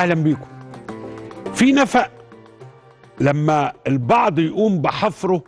اهلا بيكم في نفق لما البعض يقوم بحفره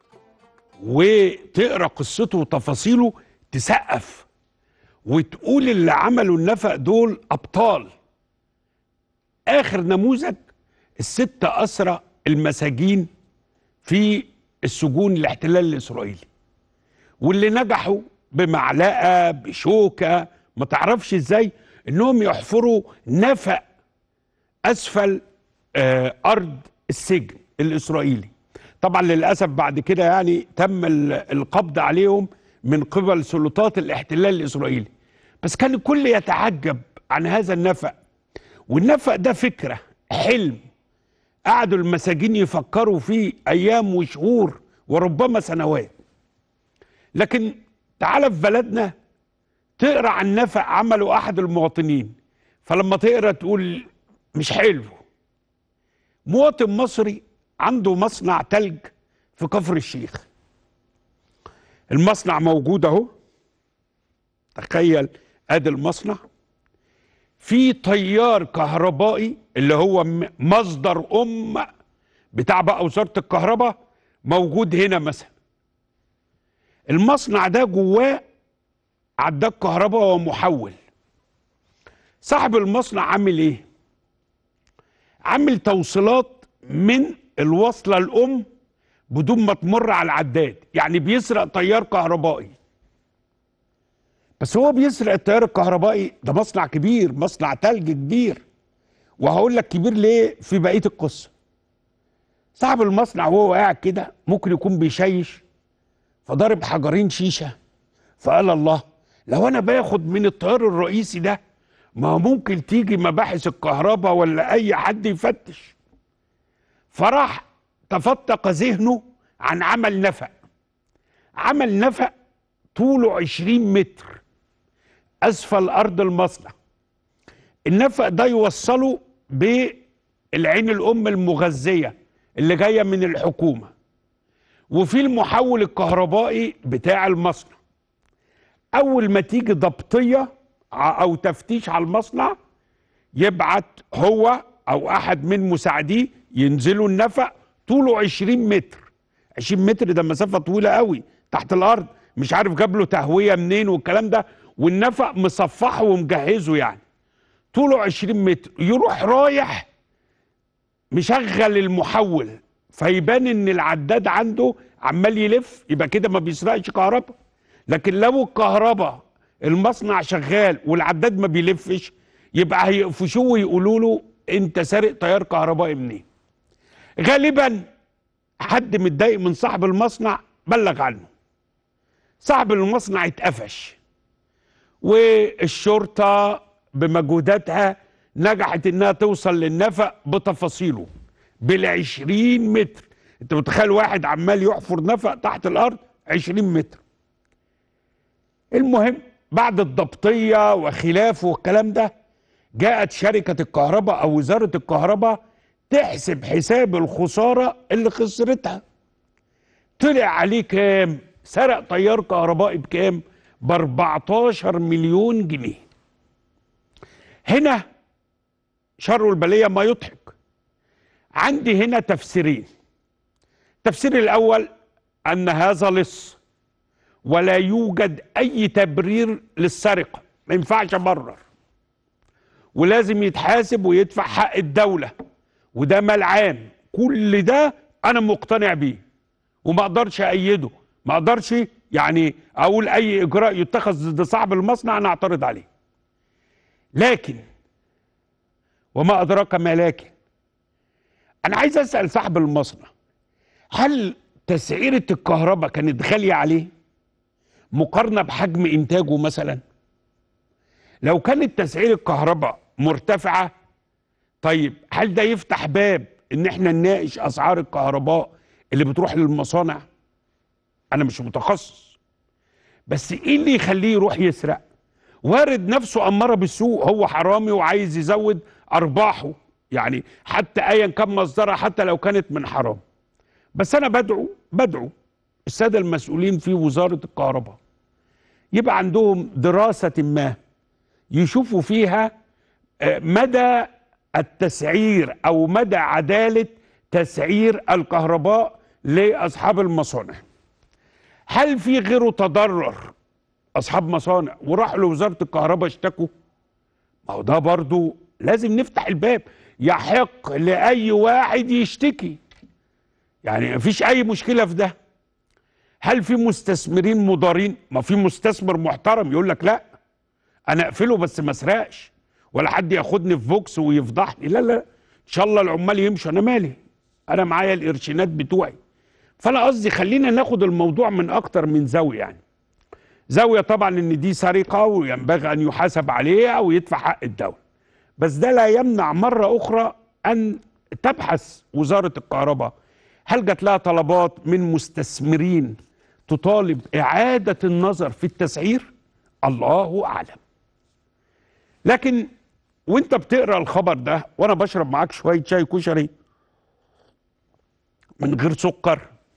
وتقرا قصته وتفاصيله تسقف وتقول اللي عملوا النفق دول ابطال اخر نموذج الست اسرى المساجين في السجون الاحتلال الاسرائيلي واللي نجحوا بمعلقه بشوكه ما تعرفش ازاي انهم يحفروا نفق اسفل آه ارض السجن الاسرائيلي طبعا للاسف بعد كده يعني تم ال- القبض عليهم من قبل سلطات الاحتلال الاسرائيلي بس كان الكل يتعجب عن هذا النفق والنفق ده فكره حلم قعدوا المساجين يفكروا فيه ايام وشهور وربما سنوات لكن تعال في بلدنا تقرا عن نفق عمله احد المواطنين فلما تقرا تقول مش حلو مواطن مصري عنده مصنع تلج في كفر الشيخ المصنع موجود اهو تخيل ادي المصنع في تيار كهربائي اللي هو م- مصدر ام بتاع بقى وزاره الكهرباء موجود هنا مثلا المصنع ده جواه عداد كهرباء ومحول صاحب المصنع عامل ايه عامل توصيلات من الوصله الام بدون ما تمر على العداد يعني بيسرق تيار كهربائي بس هو بيسرق التيار الكهربائي ده مصنع كبير مصنع تلج كبير وهقول لك كبير ليه في بقيه القصه صاحب المصنع وهو قاعد كده ممكن يكون بيشيش فضرب حجرين شيشه فقال الله لو انا باخد من التيار الرئيسي ده ما هو ممكن تيجي مباحث الكهرباء ولا اي حد يفتش فراح تفتق ذهنه عن عمل نفق عمل نفق طوله 20 متر اسفل ارض المصنع النفق ده يوصله بالعين الام المغذيه اللي جايه من الحكومه وفي المحول الكهربائي بتاع المصنع اول ما تيجي ضبطيه ع- او تفتيش على المصنع يبعت هو او احد من مساعديه ينزلوا النفق طوله 20 متر 20 متر ده مسافه طويله قوي تحت الارض مش عارف جاب له تهويه منين والكلام ده والنفق مصفحه ومجهزه يعني طوله 20 متر يروح رايح مشغل المحول فيبان ان العداد عنده عمال يلف يبقى كده ما بيسرقش كهرباء لكن لو الكهرباء المصنع شغال والعداد ما بيلفش يبقى هيقفشوه ويقولوا له انت سارق تيار كهربائي منين غالبا حد متضايق من صاحب المصنع بلغ عنه صاحب المصنع اتقفش والشرطة بمجهوداتها نجحت انها توصل للنفق بتفاصيله بالعشرين متر انت متخيل واحد عمال يحفر نفق تحت الارض عشرين متر المهم بعد الضبطية وخلافه والكلام ده جاءت شركة الكهرباء أو وزارة الكهرباء تحسب حساب الخسارة اللي خسرتها طلع عليه كام سرق تيار كهربائي بكام ب 14 مليون جنيه هنا شر البلية ما يضحك عندي هنا تفسيرين التفسير الأول أن هذا لص ولا يوجد اي تبرير للسرقه ما ينفعش ابرر ولازم يتحاسب ويدفع حق الدوله وده مال عام كل ده انا مقتنع بيه وما اقدرش ايده ما اقدرش يعني اقول اي اجراء يتخذ ضد صاحب المصنع انا اعترض عليه لكن وما ادراك ما لكن انا عايز اسال صاحب المصنع هل تسعيره الكهرباء كانت غاليه عليه مقارنه بحجم انتاجه مثلا لو كانت تسعير الكهرباء مرتفعه طيب هل ده يفتح باب ان احنا نناقش اسعار الكهرباء اللي بتروح للمصانع انا مش متخصص بس ايه اللي يخليه يروح يسرق وارد نفسه اماره بالسوء هو حرامي وعايز يزود ارباحه يعني حتى ايا كان مصدرها حتى لو كانت من حرام بس انا بدعو بدعو الساده المسؤولين في وزاره الكهرباء يبقى عندهم دراسه ما يشوفوا فيها آه، مدى التسعير او مدى عداله تسعير الكهرباء لاصحاب المصانع هل في غيره تضرر اصحاب مصانع وراحوا لوزاره الكهرباء اشتكوا ما هو ده برضو لازم نفتح الباب يحق لاي واحد يشتكي يعني مفيش اي مشكله في ده هل في مستثمرين مضارين ما في مستثمر محترم يقول لك لا انا اقفله بس ما اسرقش ولا حد ياخدني في فوكس ويفضحني لا لا ان شاء الله العمال يمشوا انا مالي انا معايا القرشينات بتوعي فانا قصدي خلينا ناخد الموضوع من اكتر من زاويه يعني زاويه طبعا ان دي سرقه وينبغي ان يحاسب عليها ويدفع حق الدوله بس ده لا يمنع مره اخرى ان تبحث وزاره الكهرباء هل جات لها طلبات من مستثمرين تطالب اعاده النظر في التسعير الله اعلم لكن وانت بتقرا الخبر ده وانا بشرب معاك شويه شاي كشري من غير سكر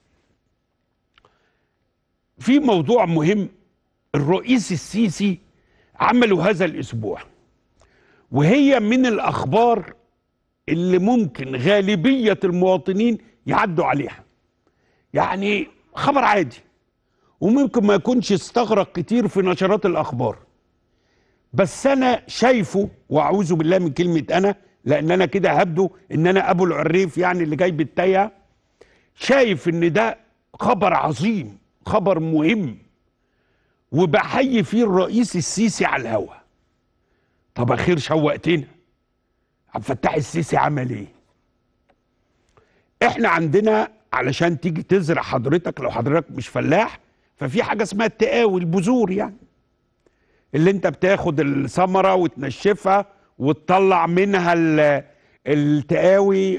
في موضوع مهم الرئيس السيسي عمله هذا الاسبوع وهي من الاخبار اللي ممكن غالبيه المواطنين يعدوا عليها يعني خبر عادي وممكن ما يكونش استغرق كتير في نشرات الاخبار بس انا شايفه واعوذ بالله من كلمه انا لان انا كده هبدو ان انا ابو العريف يعني اللي جاي بالتايه شايف ان ده خبر عظيم خبر مهم وبحيي فيه الرئيس السيسي على الهوا طب اخير شوقتنا عبد الفتاح السيسي عمل ايه احنا عندنا علشان تيجي تزرع حضرتك لو حضرتك مش فلاح ففي حاجه اسمها التقاوي البذور يعني اللي انت بتاخد الثمره وتنشفها وتطلع منها ال- التقاوي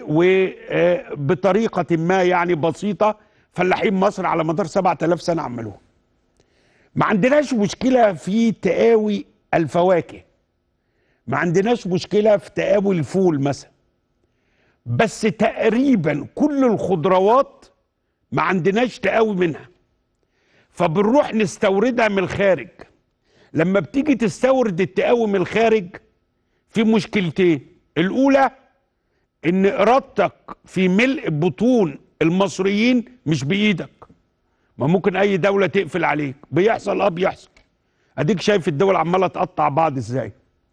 وبطريقه ما يعني بسيطه فلاحين مصر على مدار 7000 سنه عملوها ما عندناش مشكله في تقاوي الفواكه ما عندناش مشكله في تقاوي الفول مثلا بس تقريبا كل الخضروات ما عندناش تقاوي منها فبنروح نستوردها من الخارج لما بتيجي تستورد التقاوي من الخارج في مشكلتين الاولى ان ارادتك في ملء بطون المصريين مش بايدك ما ممكن اي دوله تقفل عليك بيحصل اه بيحصل اديك شايف الدول عماله تقطع بعض ازاي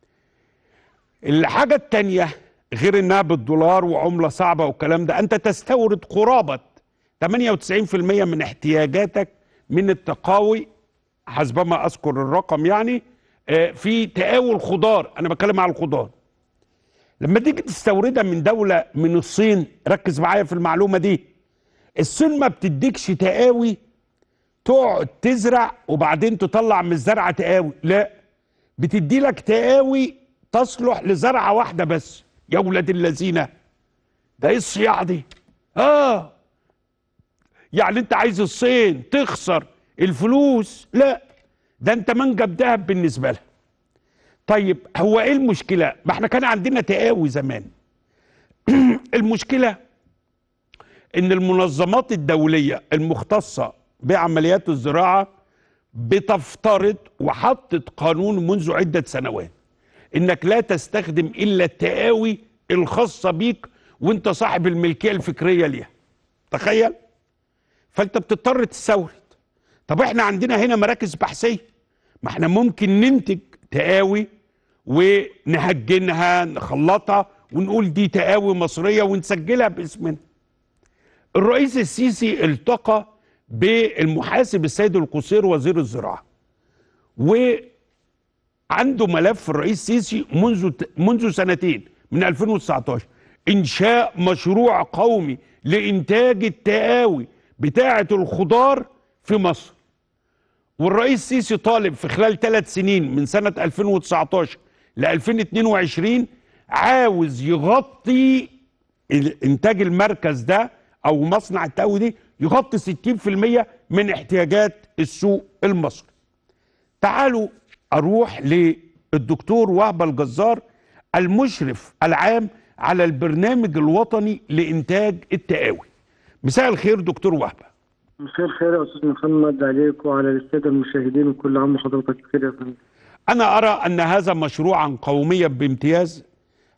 الحاجه التانيه غير انها بالدولار وعمله صعبه والكلام ده انت تستورد قرابه 98% من احتياجاتك من التقاوي حسبما اذكر الرقم يعني آه، في تقاوي الخضار انا بتكلم على الخضار لما تيجي تستوردها من دوله من الصين ركز معايا في المعلومه دي الصين ما بتديكش تقاوي تقعد تزرع وبعدين تطلع من الزرعه تقاوي لا بتدي لك تقاوي تصلح لزرعه واحده بس يا ولاد الذين ده ايه الصياعه دي اه يعني انت عايز الصين تخسر الفلوس لا ده انت منجب دهب بالنسبه لها طيب هو ايه المشكله ما احنا كان عندنا تقاوي زمان المشكله ان المنظمات الدوليه المختصه بعمليات الزراعه بتفترض وحطت قانون منذ عده سنوات انك لا تستخدم الا التقاوي الخاصه بيك وانت صاحب الملكيه الفكريه ليها تخيل فانت بتضطر تستورد طب احنا عندنا هنا مراكز بحثيه ما احنا ممكن ننتج تقاوي ونهجنها نخلطها ونقول دي تقاوي مصريه ونسجلها باسمنا الرئيس السيسي التقى بالمحاسب السيد القصير وزير الزراعه وعنده ملف الرئيس السيسي منذ منذ سنتين من 2019 انشاء مشروع قومي لانتاج التقاوي بتاعه الخضار في مصر والرئيس السيسي طالب في خلال ثلاث سنين من سنه 2019 ل 2022 عاوز يغطي انتاج المركز ده او مصنع التقوي دي يغطي 60% من احتياجات السوق المصري تعالوا اروح للدكتور وهبه الجزار المشرف العام على البرنامج الوطني لانتاج التقاوي مساء الخير دكتور وهبه مساء الخير يا استاذ محمد عليك وعلى الساده المشاهدين وكل عام وحضرتك بخير يا فندم انا ارى ان هذا مشروعا قوميا بامتياز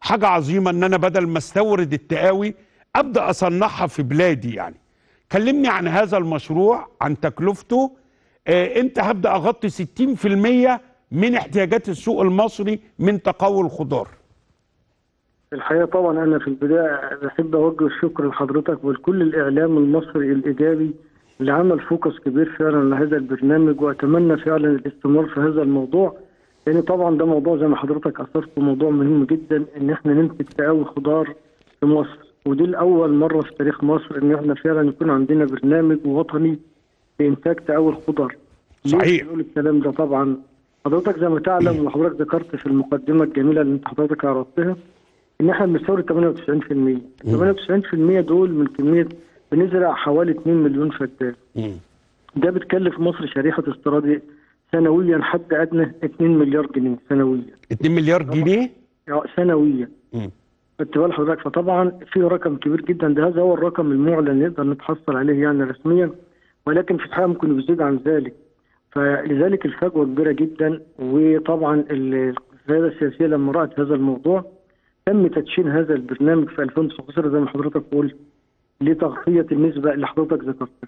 حاجه عظيمه ان انا بدل ما استورد التقاوي ابدا اصنعها في بلادي يعني كلمني عن هذا المشروع عن تكلفته آه امتى هبدا اغطي 60% من احتياجات السوق المصري من تقوي الخضار الحقيقة طبعا أنا في البداية بحب أوجه الشكر لحضرتك ولكل الإعلام المصري الإيجابي اللي عمل فوكس كبير فعلا لهذا البرنامج وأتمنى فعلا الاستمرار في هذا الموضوع لأن طبعا ده موضوع زي ما حضرتك أثرت موضوع مهم جدا إن إحنا ننتج تقوي خضار في مصر ودي الأول مرة في تاريخ مصر إن إحنا فعلا يكون عندنا برنامج وطني لإنتاج تقوي الخضار. ليه صحيح. بنقول الكلام ده طبعا حضرتك زي ما تعلم وحضرتك ذكرت في المقدمة الجميلة اللي أنت حضرتك عرضتها ان احنا بنستورد 98% 98% دول من كميه بنزرع حوالي 2 مليون فدان ده بتكلف مصر شريحه استيراد سنويا حد ادنى 2 مليار جنيه سنويا 2 مليار جنيه يعني سنويا مم. خدت بال حضرتك فطبعا في رقم كبير جدا ده هذا هو الرقم المعلن نقدر نتحصل عليه يعني رسميا ولكن في الحقيقه ممكن يزيد عن ذلك فلذلك الفجوه كبيره جدا وطبعا ال- القياده السياسيه لما رات هذا الموضوع تم تدشين هذا البرنامج في 2019 زي ما حضرتك قلت لتغطيه النسبه اللي حضرتك ذكرتها.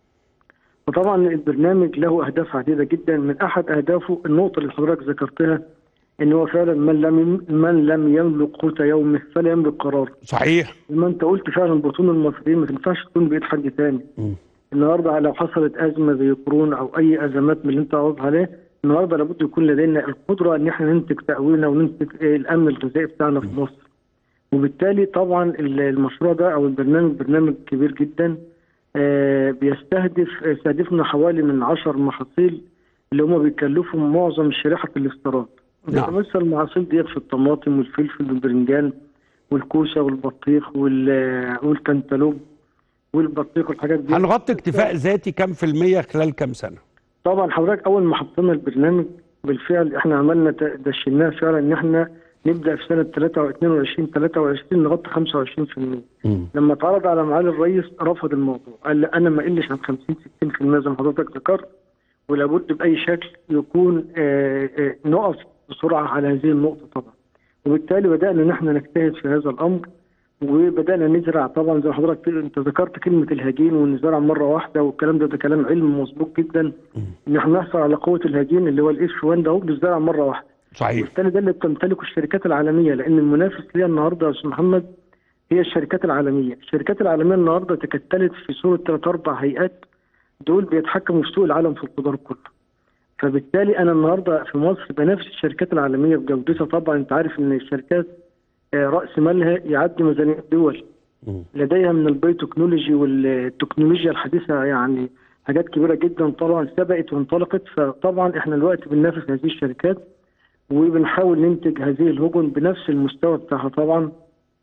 وطبعا البرنامج له اهداف عديده جدا من احد اهدافه النقطه اللي حضرتك ذكرتها ان هو فعلا من لم من لم يملك قوت يومه فلا يملك قراره. صحيح زي ما انت قلت فعلا بطون المصريين ما تنفعش تكون بايد حد ثاني. مم. النهارده لو حصلت ازمه زي كورونا او اي ازمات من اللي انت عرضت عليه النهارده لابد يكون لدينا القدره ان احنا ننتج تقوينا وننتج آه، الامن الغذائي بتاعنا في مصر. وبالتالي طبعا ال- المشروع ده او البرنامج برنامج كبير جدا آه، بيستهدف آه، استهدفنا حوالي من 10 محاصيل اللي هم بيكلفوا معظم شريحه الاستيراد. نعم. بتمثل المحاصيل ديت في الطماطم والفلفل والبرنجان والكوسه والبطيخ وال- والكنتالوب والبطيخ والحاجات دي هنغطي اكتفاء ذاتي كام في المية خلال كام سنة طبعا حضرتك اول ما حطينا البرنامج بالفعل احنا عملنا ت- دشناه فعلا ان احنا نبدا في سنه 23 23 نغطي 25% لما اتعرض على معالي الرئيس رفض الموضوع قال لا انا ما اقلش عن 50 60% زي ما حضرتك ذكرت ولابد باي شكل يكون آه، آه، نقف بسرعه على هذه النقطه طبعا وبالتالي بدانا ان احنا نجتهد في هذا الامر وبدانا نزرع طبعا زي ما حضرتك انت ذكرت كلمه الهجين ونزرع مره واحده والكلام ده ده كلام علم مظبوط جدا ان احنا نحصل على قوه الهجين اللي هو الاف 1 ده هو بنزرع مره واحده صحيح والثاني ده اللي بتمتلكه الشركات العالميه لان المنافس ليها النهارده يا استاذ محمد هي الشركات العالميه، الشركات العالميه النهارده تكتلت في صوره ثلاث اربع هيئات دول بيتحكموا في سوق العالم في الخضار كله. فبالتالي انا النهارده في مصر بنافس الشركات العالميه بجودتها طبعا انت عارف ان الشركات آه، راس مالها يعدي ميزانيه الدول مم. لديها من البيوتكنولوجي والتكنولوجيا الحديثه يعني حاجات كبيره جدا طبعا سبقت وانطلقت فطبعا احنا دلوقتي بننافس هذه الشركات وبنحاول ننتج هذه الهجن بنفس المستوى بتاعها طبعا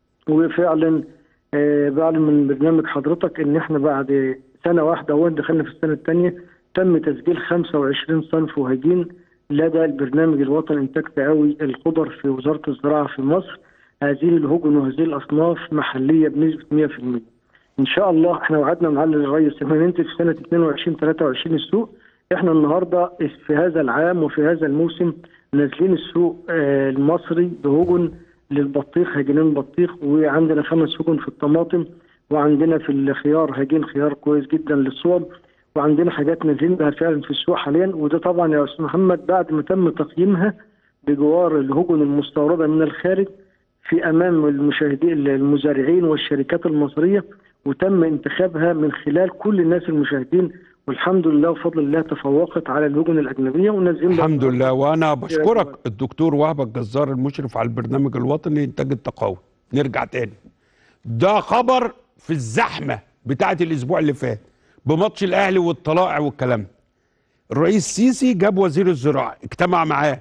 وفعلا آه، بعلم من برنامج حضرتك ان احنا بعد سنه واحده اهو دخلنا في السنه الثانيه تم تسجيل 25 صنف وهجين لدى البرنامج الوطني انتاج تقوي الخضر في وزاره الزراعه في مصر هذه الهجن وهذه الاصناف محليه بنسبه 100% ان شاء الله احنا وعدنا معالي الرئيس ان ننتج في سنه 22 23 السوق احنا النهارده في هذا العام وفي هذا الموسم نازلين السوق آه، المصري بهجن للبطيخ هجينين بطيخ وعندنا خمس هجن في الطماطم وعندنا في الخيار هجين خيار كويس جدا للصوب وعندنا حاجات نازلين بها فعلا في السوق حاليا وده طبعا يا استاذ محمد بعد ما تم تقييمها بجوار الهجن المستورده من الخارج في امام المشاهدين المزارعين والشركات المصريه وتم انتخابها من خلال كل الناس المشاهدين والحمد لله وفضل الله تفوقت على الهجن الاجنبيه ونازلين بها الحمد لله وانا بشكرك الدكتور وهب الجزار المشرف على البرنامج الوطني لانتاج التقاوي نرجع تاني ده خبر في الزحمه بتاعه الاسبوع اللي فات بماتش الاهلي والطلائع والكلام ده. الرئيس سيسي جاب وزير الزراعه اجتمع معاه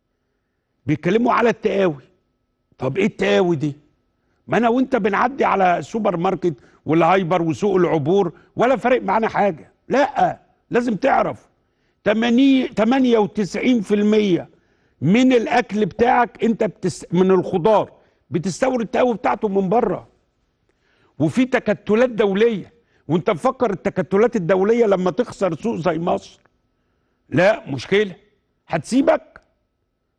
بيتكلموا على التقاوي طب ايه التقاوي دي ما انا وانت بنعدي على السوبر ماركت والهايبر وسوق العبور ولا فارق معانا حاجه لا لازم تعرف 80 98% من الاكل بتاعك انت بتس من الخضار بتستورد التقاوي بتاعته من بره وفي تكتلات دوليه وانت مفكر التكتلات الدوليه لما تخسر سوق زي مصر لا مشكله هتسيبك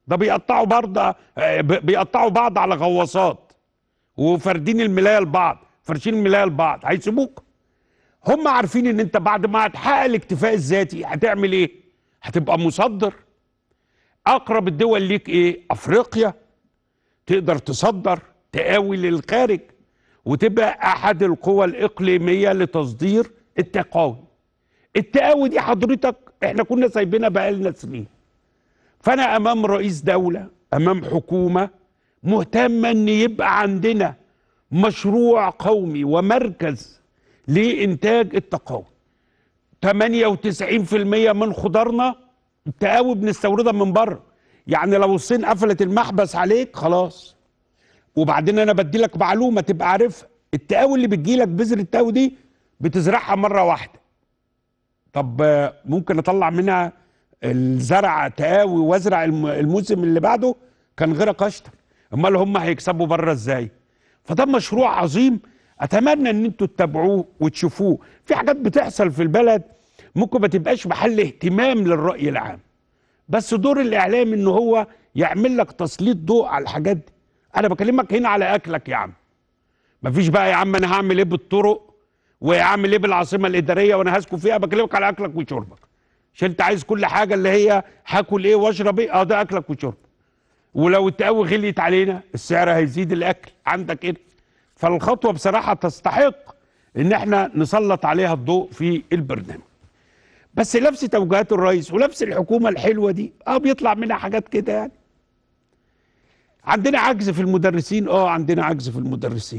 ده بيقطعوا برضه آه، ب- بيقطعوا بعض على غواصات وفاردين الملايه لبعض فارشين الملايه لبعض هيسيبوك هم عارفين ان انت بعد ما هتحقق الاكتفاء الذاتي هتعمل ايه هتبقى مصدر اقرب الدول ليك ايه افريقيا تقدر تصدر تقاوي للخارج وتبقى احد القوى الاقليميه لتصدير التقاوي التقاوي دي حضرتك احنا كنا سايبينها بقالنا سنين فانا امام رئيس دوله امام حكومه مهتمه ان يبقى عندنا مشروع قومي ومركز لانتاج التقاوي 98% من خضارنا التقاوي بنستوردها من بره يعني لو الصين قفلت المحبس عليك خلاص وبعدين انا بدي لك معلومه تبقى عارفها التقاوي اللي بتجي لك بذر التقاوي دي بتزرعها مره واحده طب آه، ممكن اطلع منها الزرع تقاوي وازرع الم- الموسم اللي بعده كان غيرك اشطر امال هم هيكسبوا بره ازاي فده مشروع عظيم اتمنى ان انتوا تتابعوه وتشوفوه في حاجات بتحصل في البلد ممكن ما تبقاش محل اهتمام للراي العام بس دور الاعلام ان هو يعمل لك تسليط ضوء على الحاجات دي انا بكلمك هنا على اكلك يا عم مفيش بقى يا عم انا هعمل ايه بالطرق وهعمل ايه بالعاصمه الاداريه وانا هسكن فيها بكلمك على اكلك وشربك عشان انت عايز كل حاجه اللي هي هاكل ايه واشرب ايه اه ده اكلك وشربك ولو التقوي غليت علينا السعر هيزيد الاكل عندك ايه فالخطوه بصراحه تستحق ان احنا نسلط عليها الضوء في البرنامج بس نفس توجيهات الرئيس ونفس الحكومه الحلوه دي اه بيطلع منها حاجات كده يعني عندنا عجز في المدرسين اه عندنا عجز في المدرسين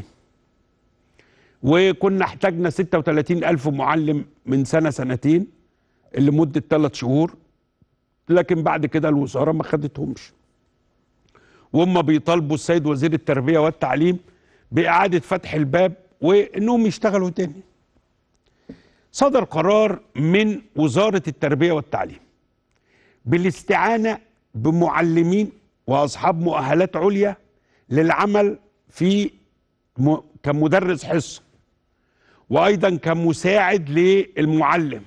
وكنا احتاجنا 36 ألف معلم من سنة سنتين لمدة ثلاث شهور لكن بعد كده الوزارة ما خدتهمش وهم بيطالبوا السيد وزير التربية والتعليم بإعادة فتح الباب وإنهم يشتغلوا تاني صدر قرار من وزارة التربية والتعليم بالاستعانة بمعلمين وأصحاب مؤهلات عليا للعمل في م... كمدرس حصة وأيضا كمساعد للمعلم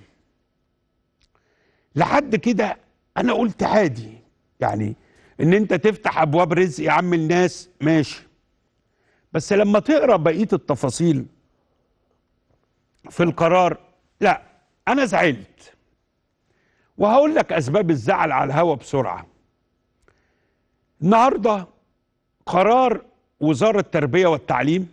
لحد كده أنا قلت عادي يعني إن أنت تفتح أبواب رزق يا عم الناس ماشي بس لما تقرأ بقية التفاصيل في القرار لا أنا زعلت وهقول لك أسباب الزعل على الهوا بسرعة النهارده قرار وزارة التربية والتعليم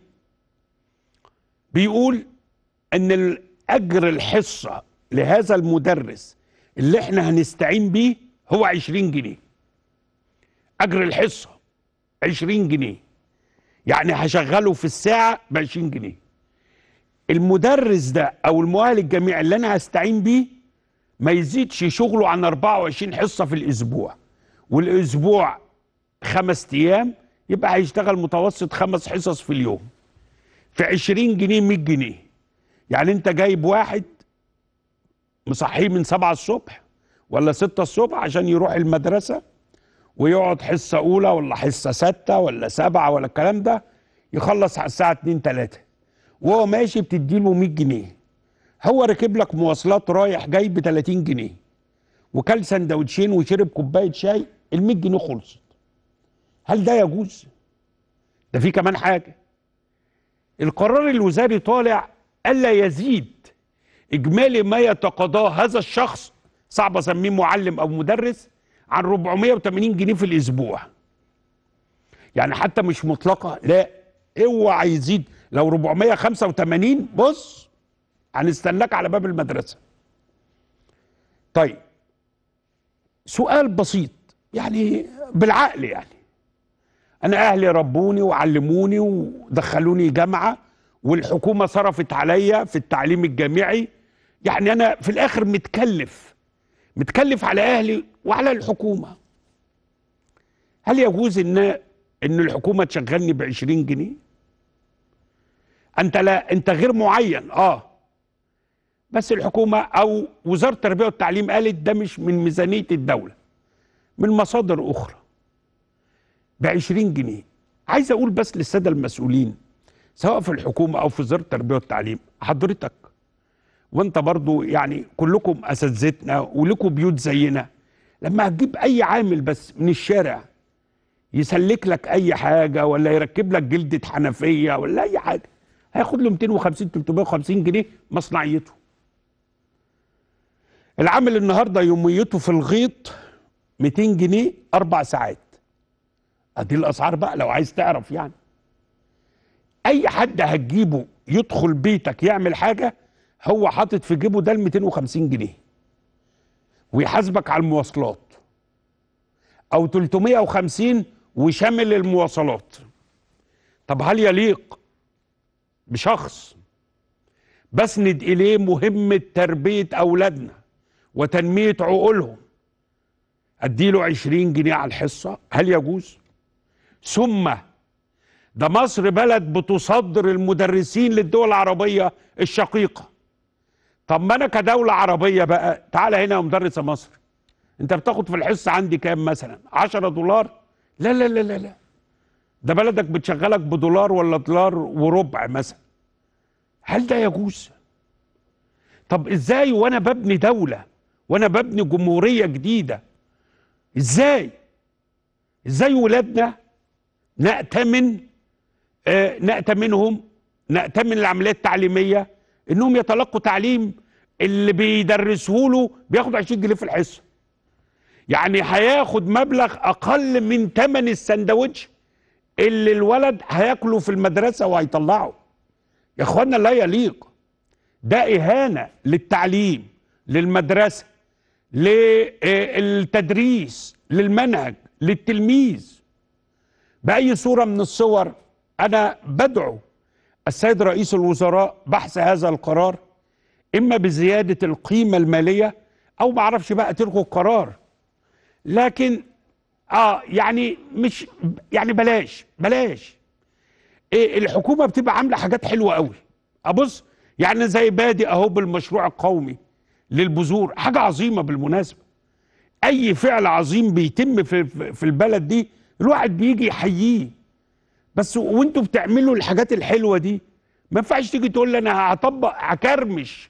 بيقول ان الاجر الحصة لهذا المدرس اللي احنا هنستعين بيه هو 20 جنيه اجر الحصة 20 جنيه يعني هشغله في الساعة ب 20 جنيه المدرس ده او المؤهل الجامعي اللي انا هستعين بيه ما يزيدش شغله عن 24 حصة في الاسبوع والاسبوع خمس ايام يبقى هيشتغل متوسط خمس حصص في اليوم في 20 جنيه 100 جنيه يعني انت جايب واحد مصحيه من 7 الصبح ولا 6 الصبح عشان يروح المدرسة ويقعد حصة أولى ولا حصة ستة ولا سبعة ولا الكلام ده يخلص على الساعة 2 3 وهو ماشي بتديله 100 جنيه هو ركب لك مواصلات رايح جاي ب 30 جنيه وكل سندوتشين وشرب كوباية شاي ال 100 جنيه خلصت هل ده يجوز؟ ده في كمان حاجة القرار الوزاري طالع ألا يزيد إجمالي ما يتقاضاه هذا الشخص صعب أسميه معلم أو مدرس عن 480 جنيه في الأسبوع يعني حتى مش مطلقة لا اوعى يزيد لو 485 بص هنستناك على باب المدرسة طيب سؤال بسيط يعني بالعقل يعني انا اهلي ربوني وعلموني ودخلوني جامعه والحكومه صرفت عليا في التعليم الجامعي يعني انا في الاخر متكلف متكلف على اهلي وعلى الحكومه هل يجوز ان ان الحكومه تشغلني ب 20 جنيه انت لا انت غير معين اه بس الحكومه او وزاره التربيه والتعليم قالت ده مش من ميزانيه الدوله من مصادر اخرى ب 20 جنيه عايز اقول بس للساده المسؤولين سواء في الحكومه او في وزاره التربيه والتعليم حضرتك وانت برضو يعني كلكم اساتذتنا ولكم بيوت زينا لما هتجيب اي عامل بس من الشارع يسلك لك اي حاجه ولا يركب لك جلده حنفيه ولا اي حاجه هياخد له 250 350 جنيه مصنعيته العامل النهارده يوميته في الغيط 200 جنيه اربع ساعات ادي الاسعار بقى لو عايز تعرف يعني اي حد هتجيبه يدخل بيتك يعمل حاجه هو حاطط في جيبه ده ال 250 جنيه ويحاسبك على المواصلات او 350 وشامل المواصلات طب هل يليق بشخص بسند اليه مهمه تربيه اولادنا وتنميه عقولهم اديله 20 جنيه على الحصه هل يجوز ثم ده مصر بلد بتصدر المدرسين للدول العربيه الشقيقه طب ما انا كدوله عربيه بقى تعالى هنا يا مدرس مصر انت بتاخد في الحصه عندي كام مثلا 10 دولار لا لا لا لا لا ده بلدك بتشغلك بدولار ولا دولار وربع مثلا هل ده يجوز طب ازاي وانا ببني دوله وانا ببني جمهوريه جديده ازاي ازاي ولادنا نأتمن آه نأتمنهم نأتمن العمليات التعليميه انهم يتلقوا تعليم اللي بيدرسوه له بياخد 20 جنيه في الحصه يعني هياخد مبلغ اقل من ثمن السندوتش اللي الولد هياكله في المدرسه وهيطلعه يا اخوانا لا يليق ده اهانه للتعليم للمدرسه للتدريس للمنهج للتلميذ باي صوره من الصور انا بدعو السيد رئيس الوزراء بحث هذا القرار اما بزياده القيمه الماليه او ما اعرفش بقى تلغوا القرار لكن اه يعني مش يعني بلاش بلاش إيه الحكومه بتبقى عامله حاجات حلوه قوي ابص يعني زي بادئ اهو بالمشروع القومي للبذور حاجه عظيمه بالمناسبه اي فعل عظيم بيتم في في البلد دي الواحد بيجي يحييه بس وانتوا بتعملوا الحاجات الحلوه دي ما ينفعش تيجي تقول لي انا هطبق هكرمش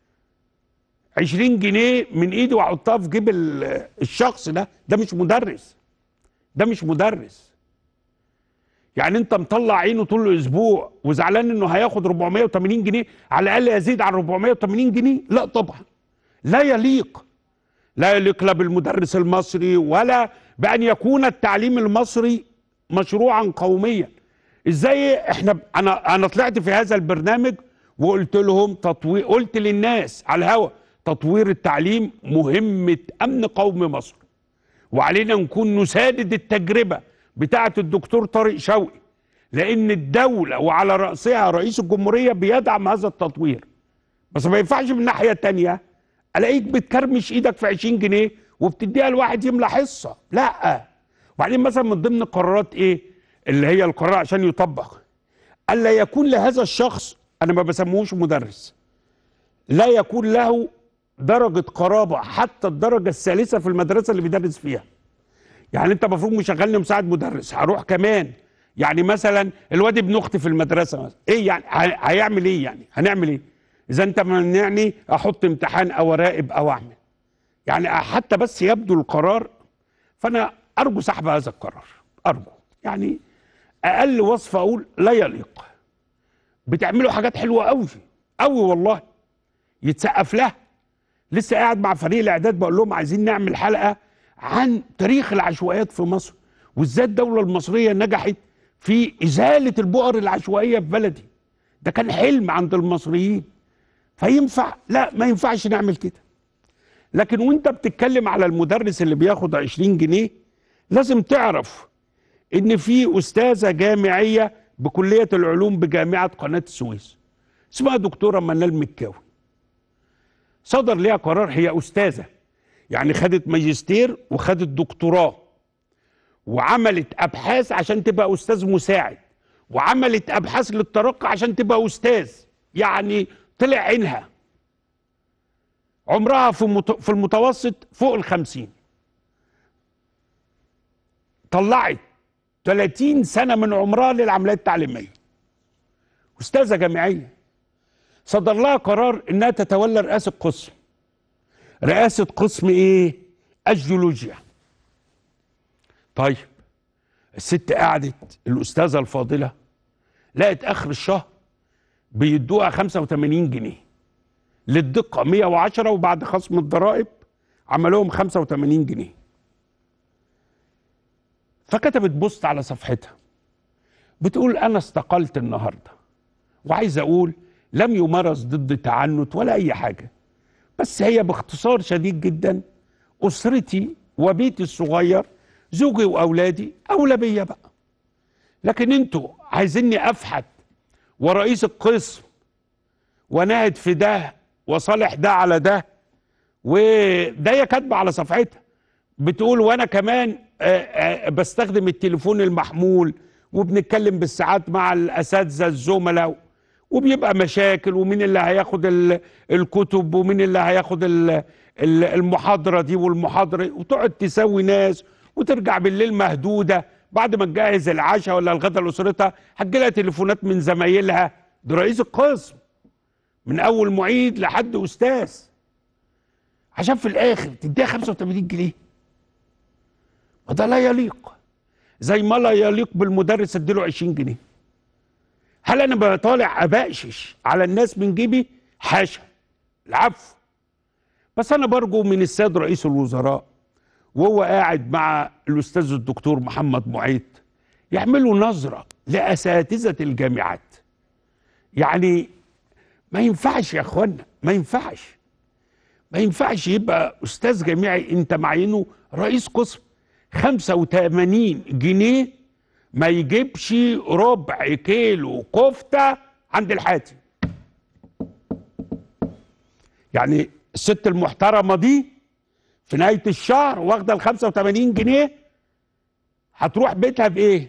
20 جنيه من ايدي واحطها في جيب الشخص ده ده مش مدرس ده مش مدرس يعني انت مطلع عينه طول الاسبوع وزعلان انه هياخد 480 جنيه على الاقل يزيد عن 480 جنيه لا طبعا لا يليق لا يليق لا بالمدرس المصري ولا بان يكون التعليم المصري مشروعا قوميا ازاي احنا انا انا طلعت في هذا البرنامج وقلت لهم تطوير قلت للناس على الهوا تطوير التعليم مهمه امن قوم مصر وعلينا نكون نساند التجربه بتاعه الدكتور طارق شوقي لان الدوله وعلى راسها رئيس الجمهوريه بيدعم هذا التطوير بس ما ينفعش من الناحيه الثانيه الاقيك بتكرمش ايدك في 20 جنيه وبتديها لواحد يملى حصه لا وبعدين مثلا من ضمن القرارات ايه اللي هي القرار عشان يطبق الا يكون لهذا الشخص انا ما بسموهوش مدرس لا يكون له درجة قرابة حتى الدرجة الثالثة في المدرسة اللي بيدرس فيها يعني انت المفروض مشغلني مساعد مدرس هروح كمان يعني مثلا الواد ابن اختي في المدرسة مثلا ايه يعني هيعمل ايه يعني هنعمل ايه اذا انت منعني احط امتحان او اراقب او اعمل يعني حتى بس يبدو القرار فانا ارجو سحب هذا القرار ارجو يعني اقل وصف اقول لا يليق بتعملوا حاجات حلوه قوي قوي والله يتسقف لها لسه قاعد مع فريق الاعداد بقول لهم عايزين نعمل حلقه عن تاريخ العشوائيات في مصر وازاي الدوله المصريه نجحت في ازاله البؤر العشوائيه في بلدي ده كان حلم عند المصريين فينفع لا ما ينفعش نعمل كده لكن وانت بتتكلم على المدرس اللي بياخد 20 جنيه لازم تعرف ان في استاذه جامعيه بكليه العلوم بجامعه قناه السويس اسمها دكتوره منال مكاوي صدر ليها قرار هي استاذه يعني خدت ماجستير وخدت دكتوراه وعملت ابحاث عشان تبقى استاذ مساعد وعملت ابحاث للترقي عشان تبقى استاذ يعني طلع عينها عمرها في في المتوسط فوق الخمسين طلعت 30 سنة من عمرها للعمليات التعليمية أستاذة جامعية صدر لها قرار إنها تتولى رئاسة قسم رئاسة قسم إيه؟ الجيولوجيا طيب الست قعدت الاستاذه الفاضله لقت اخر الشهر بيدوها 85 جنيه للدقه 110 وبعد خصم الضرائب عملوهم 85 جنيه فكتبت بوست على صفحتها بتقول انا استقلت النهارده وعايز اقول لم يمارس ضد تعنت ولا اي حاجه بس هي باختصار شديد جدا اسرتي وبيتي الصغير زوجي واولادي اولى بيا بقى لكن انتوا عايزيني افحت ورئيس القسم ونهد في ده وصالح ده على ده وده هي كاتبه على صفحتها بتقول وانا كمان آه، آه، بستخدم التليفون المحمول وبنتكلم بالساعات مع الاساتذه الزملاء وبيبقى مشاكل ومين اللي هياخد ال- الكتب ومين اللي هياخد ال- ال- المحاضره دي والمحاضره وتقعد تسوي ناس وترجع بالليل مهدوده بعد ما تجهز العشاء ولا الغدا لاسرتها هتجيلها تليفونات من زمايلها ده رئيس القسم من اول معيد لحد استاذ عشان في الاخر تديها 85 جنيه ما ده لا يليق زي ما لا يليق بالمدرس اديله 20 جنيه هل انا بطالع ابقشش على الناس من جيبي حاشا العفو بس انا برجو من السيد رئيس الوزراء وهو قاعد مع الاستاذ الدكتور محمد معيط يعملوا نظره لاساتذه الجامعات يعني ما ينفعش يا اخوانا ما ينفعش ما ينفعش يبقى استاذ جامعي انت معينه رئيس قسم 85 جنيه ما يجيبش ربع كيلو كفته عند الحاتم يعني الست المحترمه دي في نهايه الشهر واخده ال 85 جنيه هتروح بيتها بايه؟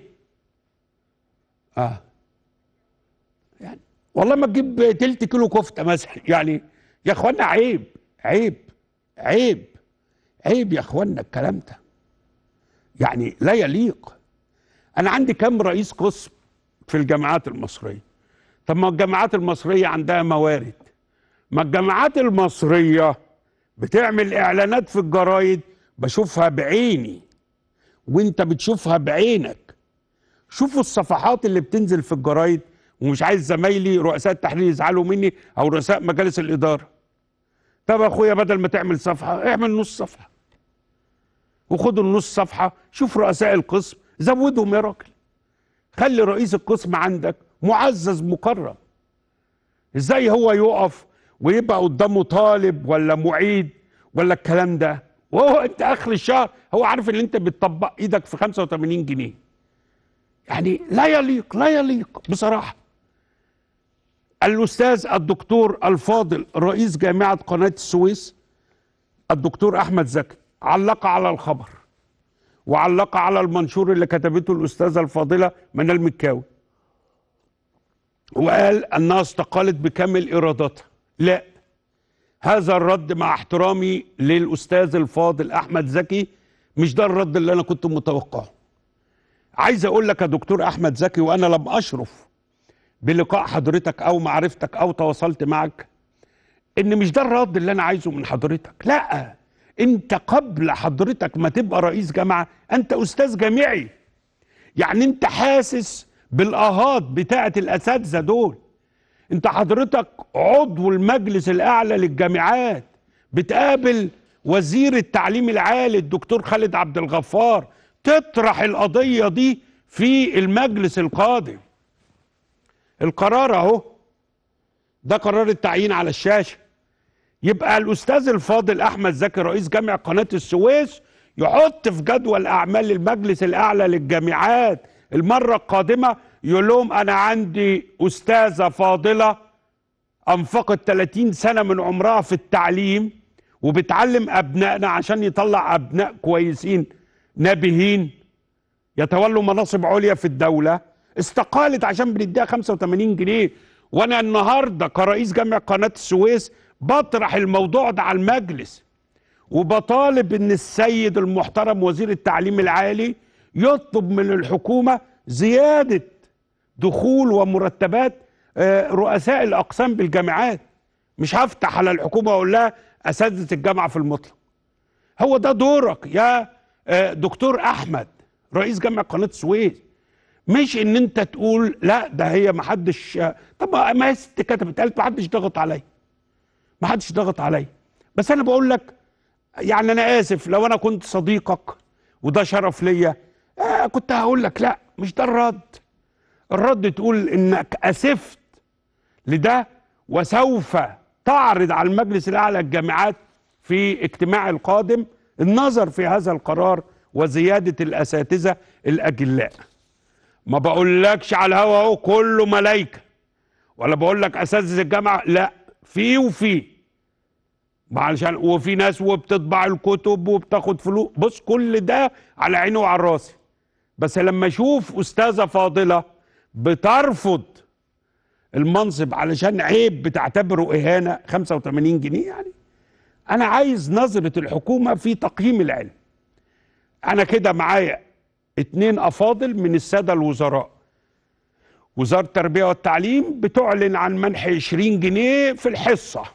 اه يعني والله ما تجيب تلت كيلو كفته مثلا يعني يا اخوانا عيب عيب عيب عيب يا اخوانا الكلام ده يعني لا يليق انا عندي كم رئيس قسم في الجامعات المصريه طب ما الجامعات المصريه عندها موارد ما الجامعات المصريه بتعمل اعلانات في الجرايد بشوفها بعيني وانت بتشوفها بعينك شوفوا الصفحات اللي بتنزل في الجرايد ومش عايز زمايلي رؤساء التحرير يزعلوا مني او رؤساء مجالس الاداره طب يا اخويا بدل ما تعمل صفحه اعمل نص صفحه وخد النص صفحه شوف رؤساء القسم زودهم يا راجل خلي رئيس القسم عندك معزز مكرم ازاي هو يقف ويبقى قدامه طالب ولا معيد ولا الكلام ده وهو انت اخر الشهر هو عارف ان انت بتطبق ايدك في 85 جنيه يعني لا يليق لا يليق بصراحه الاستاذ الدكتور الفاضل رئيس جامعه قناه السويس الدكتور احمد زكي علق على الخبر وعلق على المنشور اللي كتبته الاستاذه الفاضله منال مكاوي وقال انها استقالت بكامل ارادتها لا هذا الرد مع احترامي للاستاذ الفاضل احمد زكي مش ده الرد اللي انا كنت متوقعه عايز اقول لك يا دكتور احمد زكي وانا لم اشرف بلقاء حضرتك او معرفتك او تواصلت معك ان مش ده الرد اللي انا عايزه من حضرتك لا انت قبل حضرتك ما تبقى رئيس جامعه انت استاذ جامعي يعني انت حاسس بالاهات بتاعه الاساتذه دول انت حضرتك عضو المجلس الاعلى للجامعات بتقابل وزير التعليم العالي الدكتور خالد عبد الغفار تطرح القضيه دي في المجلس القادم القرار اهو ده قرار التعيين على الشاشه يبقى الاستاذ الفاضل احمد زكي رئيس جامعه قناه السويس يحط في جدول اعمال المجلس الاعلى للجامعات المره القادمه يقول لهم انا عندي استاذه فاضله انفقت 30 سنه من عمرها في التعليم وبتعلم ابنائنا عشان يطلع ابناء كويسين نابهين يتولوا مناصب عليا في الدوله استقالت عشان بنديها 85 جنيه وانا النهارده كرئيس جامعه قناه السويس بطرح الموضوع ده على المجلس وبطالب ان السيد المحترم وزير التعليم العالي يطلب من الحكومه زياده دخول ومرتبات آه، رؤساء الاقسام بالجامعات مش هفتح على الحكومه واقول لها اساتذه الجامعه في المطلق هو ده دورك يا آه، دكتور احمد رئيس جامعه قناه السويس مش ان انت تقول لا ده هي ما حدش طب ما ما هي الست كتبت قالت ما حدش ضغط عليا ما حدش ضغط عليا بس انا بقول لك يعني انا اسف لو انا كنت صديقك وده شرف ليا آه كنت هقول لك لا مش ده الرد الرد تقول انك اسفت لده وسوف تعرض على المجلس الاعلى للجامعات في اجتماع القادم النظر في هذا القرار وزياده الاساتذه الاجلاء ما بقولكش على الهوا اهو كله ملايكه ولا بقول لك اساتذه الجامعه لا في وفي علشان وفي ناس وبتطبع الكتب وبتاخد فلوس بص كل ده على عيني وعلى راسي بس لما اشوف استاذه فاضله بترفض المنصب علشان عيب بتعتبره اهانه 85 جنيه يعني انا عايز نظره الحكومه في تقييم العلم انا كده معايا اتنين افاضل من الساده الوزراء وزاره التربيه والتعليم بتعلن عن منح 20 جنيه في الحصه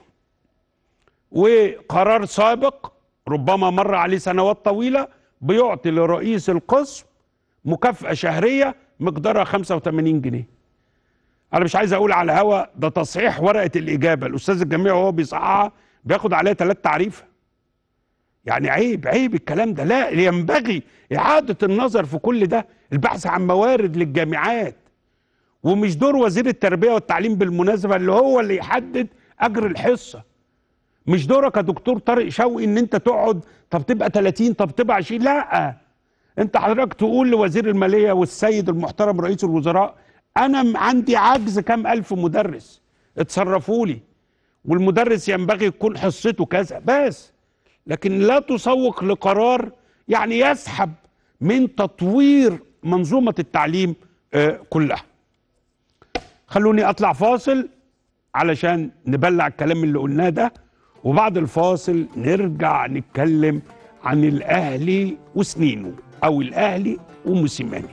وقرار سابق ربما مر عليه سنوات طويله بيعطي لرئيس القسم مكافاه شهريه مقدارها 85 جنيه انا مش عايز اقول على الهوا ده تصحيح ورقه الاجابه الاستاذ الجامعي وهو بيصححها بياخد عليها ثلاث تعريفه يعني عيب عيب الكلام ده لا ينبغي إعادة النظر في كل ده البحث عن موارد للجامعات ومش دور وزير التربية والتعليم بالمناسبة اللي هو اللي يحدد أجر الحصة مش دورك يا دكتور طارق شوقي ان انت تقعد طب تبقى 30 طب تبقى 20 لا انت حضرتك تقول لوزير المالية والسيد المحترم رئيس الوزراء انا م- عندي عجز كام الف مدرس اتصرفوا لي والمدرس ينبغي يكون حصته كذا بس لكن لا تسوق لقرار يعني يسحب من تطوير منظومة التعليم آه، كلها خلوني أطلع فاصل علشان نبلع الكلام اللي قلناه ده وبعد الفاصل نرجع نتكلم عن الأهلي وسنينه أو الأهلي وموسيماني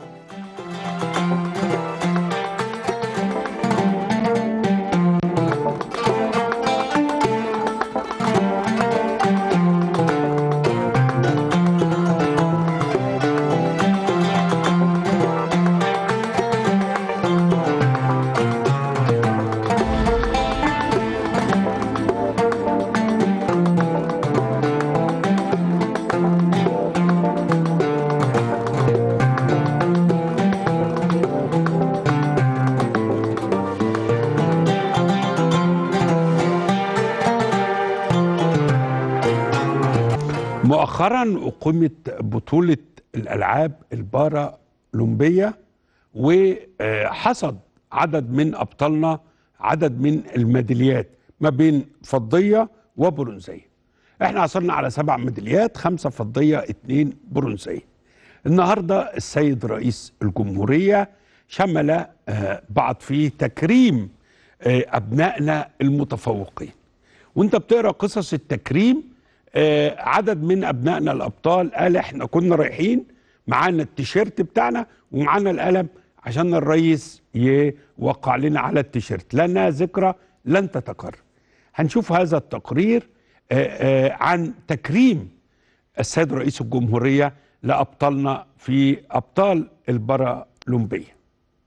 مؤخرا أقيمت بطولة الألعاب البارالمبية وحصد عدد من أبطالنا عدد من الميداليات ما بين فضية وبرونزية احنا حصلنا على سبع ميداليات خمسة فضية اتنين برونزية النهاردة السيد رئيس الجمهورية شمل آه، بعض في تكريم آه، أبنائنا المتفوقين وانت بتقرا قصص التكريم آه، عدد من ابنائنا الابطال قال احنا كنا رايحين معانا التيشيرت بتاعنا ومعانا القلم عشان الرئيس يوقع لنا على التيشيرت لانها ذكرى لن تتكرر هنشوف هذا التقرير آه، آه، عن تكريم السيد رئيس الجمهوريه لابطالنا في ابطال البارالمبيه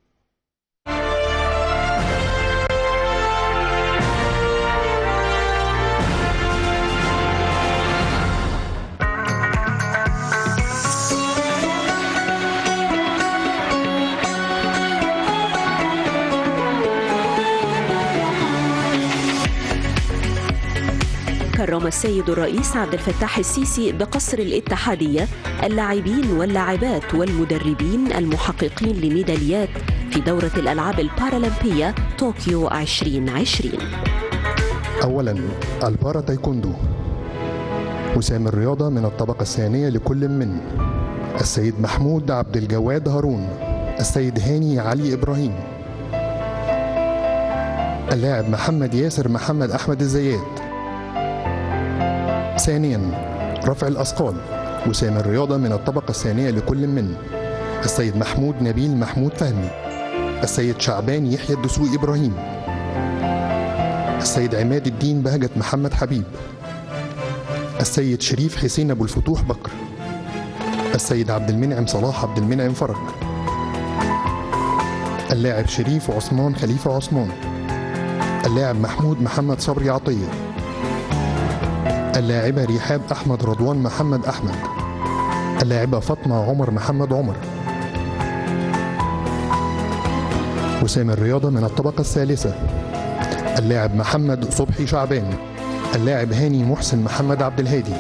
كرم السيد الرئيس عبد الفتاح السيسي بقصر الاتحادية اللاعبين واللاعبات والمدربين المحققين لميداليات في دورة الألعاب البارالمبية طوكيو 2020 أولا البارا تايكوندو وسام الرياضة من الطبقة الثانية لكل من السيد محمود عبد الجواد هارون السيد هاني علي إبراهيم اللاعب محمد ياسر محمد أحمد الزيات ثانيا رفع الأثقال وسام الرياضة من الطبقة الثانية لكل من السيد محمود نبيل محمود فهمي السيد شعبان يحيى الدسوقي إبراهيم السيد عماد الدين بهجت محمد حبيب السيد شريف حسين أبو الفتوح بكر السيد عبد المنعم صلاح عبد المنعم فرج اللاعب شريف عثمان خليفة عثمان اللاعب محمود محمد صبري عطية اللاعبة ريحاب أحمد رضوان محمد أحمد اللاعبة فاطمة عمر محمد عمر وسام الرياضة من الطبقة الثالثة اللاعب محمد صبحي شعبان اللاعب هاني محسن محمد عبد الهادي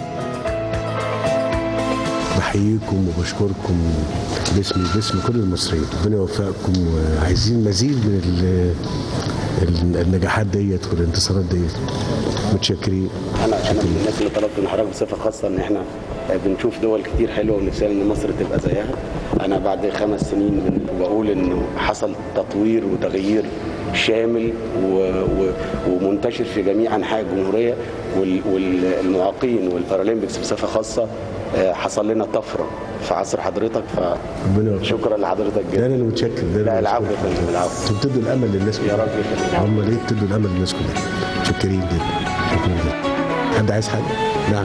بحييكم وبشكركم باسمي باسم كل المصريين ربنا يوفقكم وعايزين مزيد من ال- ال- النجاحات ديت والانتصارات ديت متشكرين انا انا من الناس اللي طلبت من حضرتك بصفه خاصه ان احنا بنشوف دول كتير حلوه ونفسنا ان مصر تبقى زيها انا بعد خمس سنين من بقول انه حصل تطوير وتغيير شامل و... و... ومنتشر في جميع انحاء الجمهوريه وال... والمعاقين والبارالمبيكس بصفه خاصه آه، حصل لنا طفره في عصر حضرتك ربنا يوفقك فشكرا لحضرتك ده جدا انا اللي متشكر ده أنا لا اللي العفو يا متشكر. فندم العفو انتوا بتدوا الامل للناس يا كلها رب يخليك. هم ليه بتدوا الامل للناس كلها متشكرين جدا شكرا جدا حد عايز حاجه؟ نعم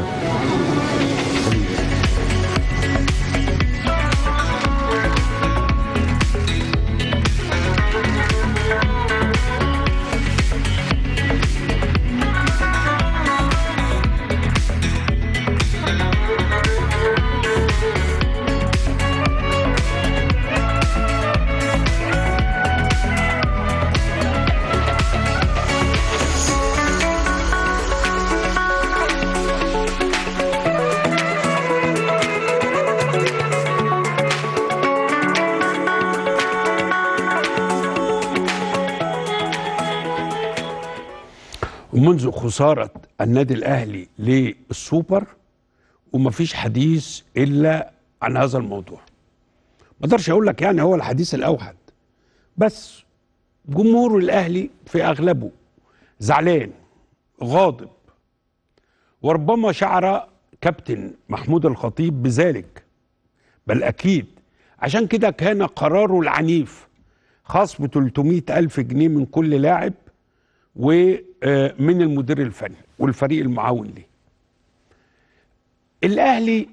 ومنذ خسارة النادي الأهلي للسوبر ومفيش حديث إلا عن هذا الموضوع ما اقدرش أقول لك يعني هو الحديث الأوحد بس جمهور الأهلي في أغلبه زعلان غاضب وربما شعر كابتن محمود الخطيب بذلك بل أكيد عشان كده كان قراره العنيف خاص ب 300 ألف جنيه من كل لاعب ومن المدير الفني والفريق المعاون ليه الاهلي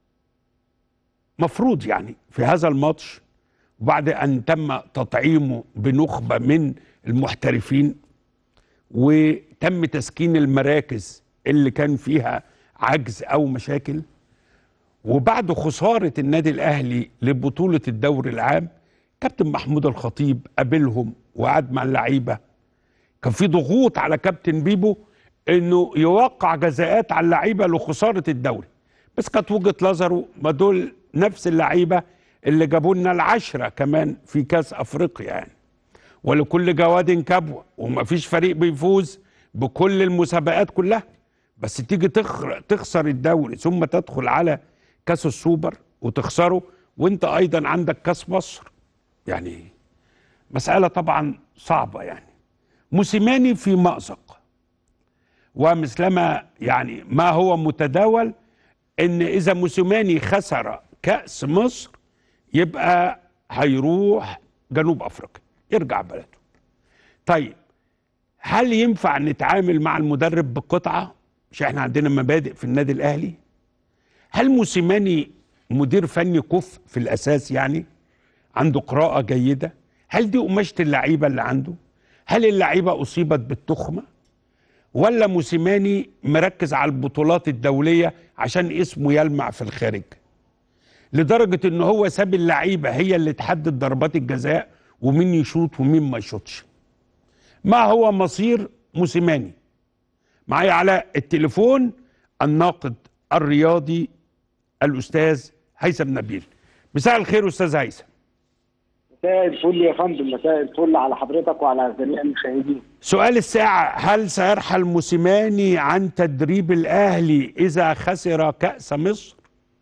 مفروض يعني في هذا الماتش بعد ان تم تطعيمه بنخبه من المحترفين وتم تسكين المراكز اللي كان فيها عجز او مشاكل وبعد خساره النادي الاهلي لبطوله الدوري العام كابتن محمود الخطيب قابلهم وقعد مع اللعيبه كان في ضغوط على كابتن بيبو انه يوقع جزاءات على اللعيبه لخساره الدوري بس كانت وجهه نظره ما دول نفس اللعيبه اللي جابوا لنا العشره كمان في كاس افريقيا يعني ولكل جواد كبوه ومفيش فريق بيفوز بكل المسابقات كلها بس تيجي تخر تخسر الدوري ثم تدخل على كاس السوبر وتخسره وانت ايضا عندك كاس مصر يعني مساله طبعا صعبه يعني موسيماني في مأزق ومثلما يعني ما هو متداول ان اذا موسيماني خسر كأس مصر يبقى هيروح جنوب افريقيا يرجع بلده طيب هل ينفع نتعامل مع المدرب بالقطعة مش احنا عندنا مبادئ في النادي الاهلي هل موسيماني مدير فني كفء في الاساس يعني عنده قراءة جيدة هل دي قماشة اللعيبة اللي عنده هل اللعيبة أصيبت بالتخمة ولا موسيماني مركز على البطولات الدولية عشان اسمه يلمع في الخارج لدرجة ان هو ساب اللعيبة هي اللي تحدد ضربات الجزاء ومين يشوط ومين ما يشوطش ما هو مصير موسيماني معايا على التليفون الناقد الرياضي الأستاذ هيثم نبيل مساء الخير أستاذ هيثم مساء الفل يا فندم مساء الفل على حضرتك وعلى جميع المشاهدين سؤال الساعة هل سيرحل موسيماني عن تدريب الأهلي إذا خسر كأس مصر؟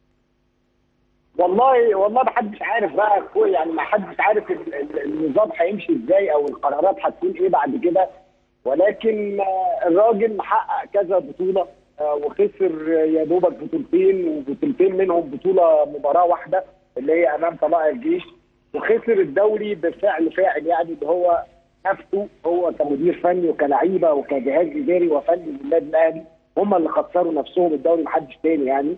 والله والله ما حدش عارف بقى كو- يعني ما حدش عارف ال- ال- النظام هيمشي ازاي او القرارات هتكون ايه بعد كده ولكن آه، الراجل محقق كذا بطوله آه، وخسر يا دوبك بطولتين وبطولتين منهم بطوله مباراه واحده اللي هي امام طلائع الجيش وخسر الدوري بفعل فاعل يعني اللي هو نفسه هو كمدير فني وكلعيبه وكجهاز اداري وفني للنادي الاهلي هم اللي خسروا نفسهم الدوري محدش تاني يعني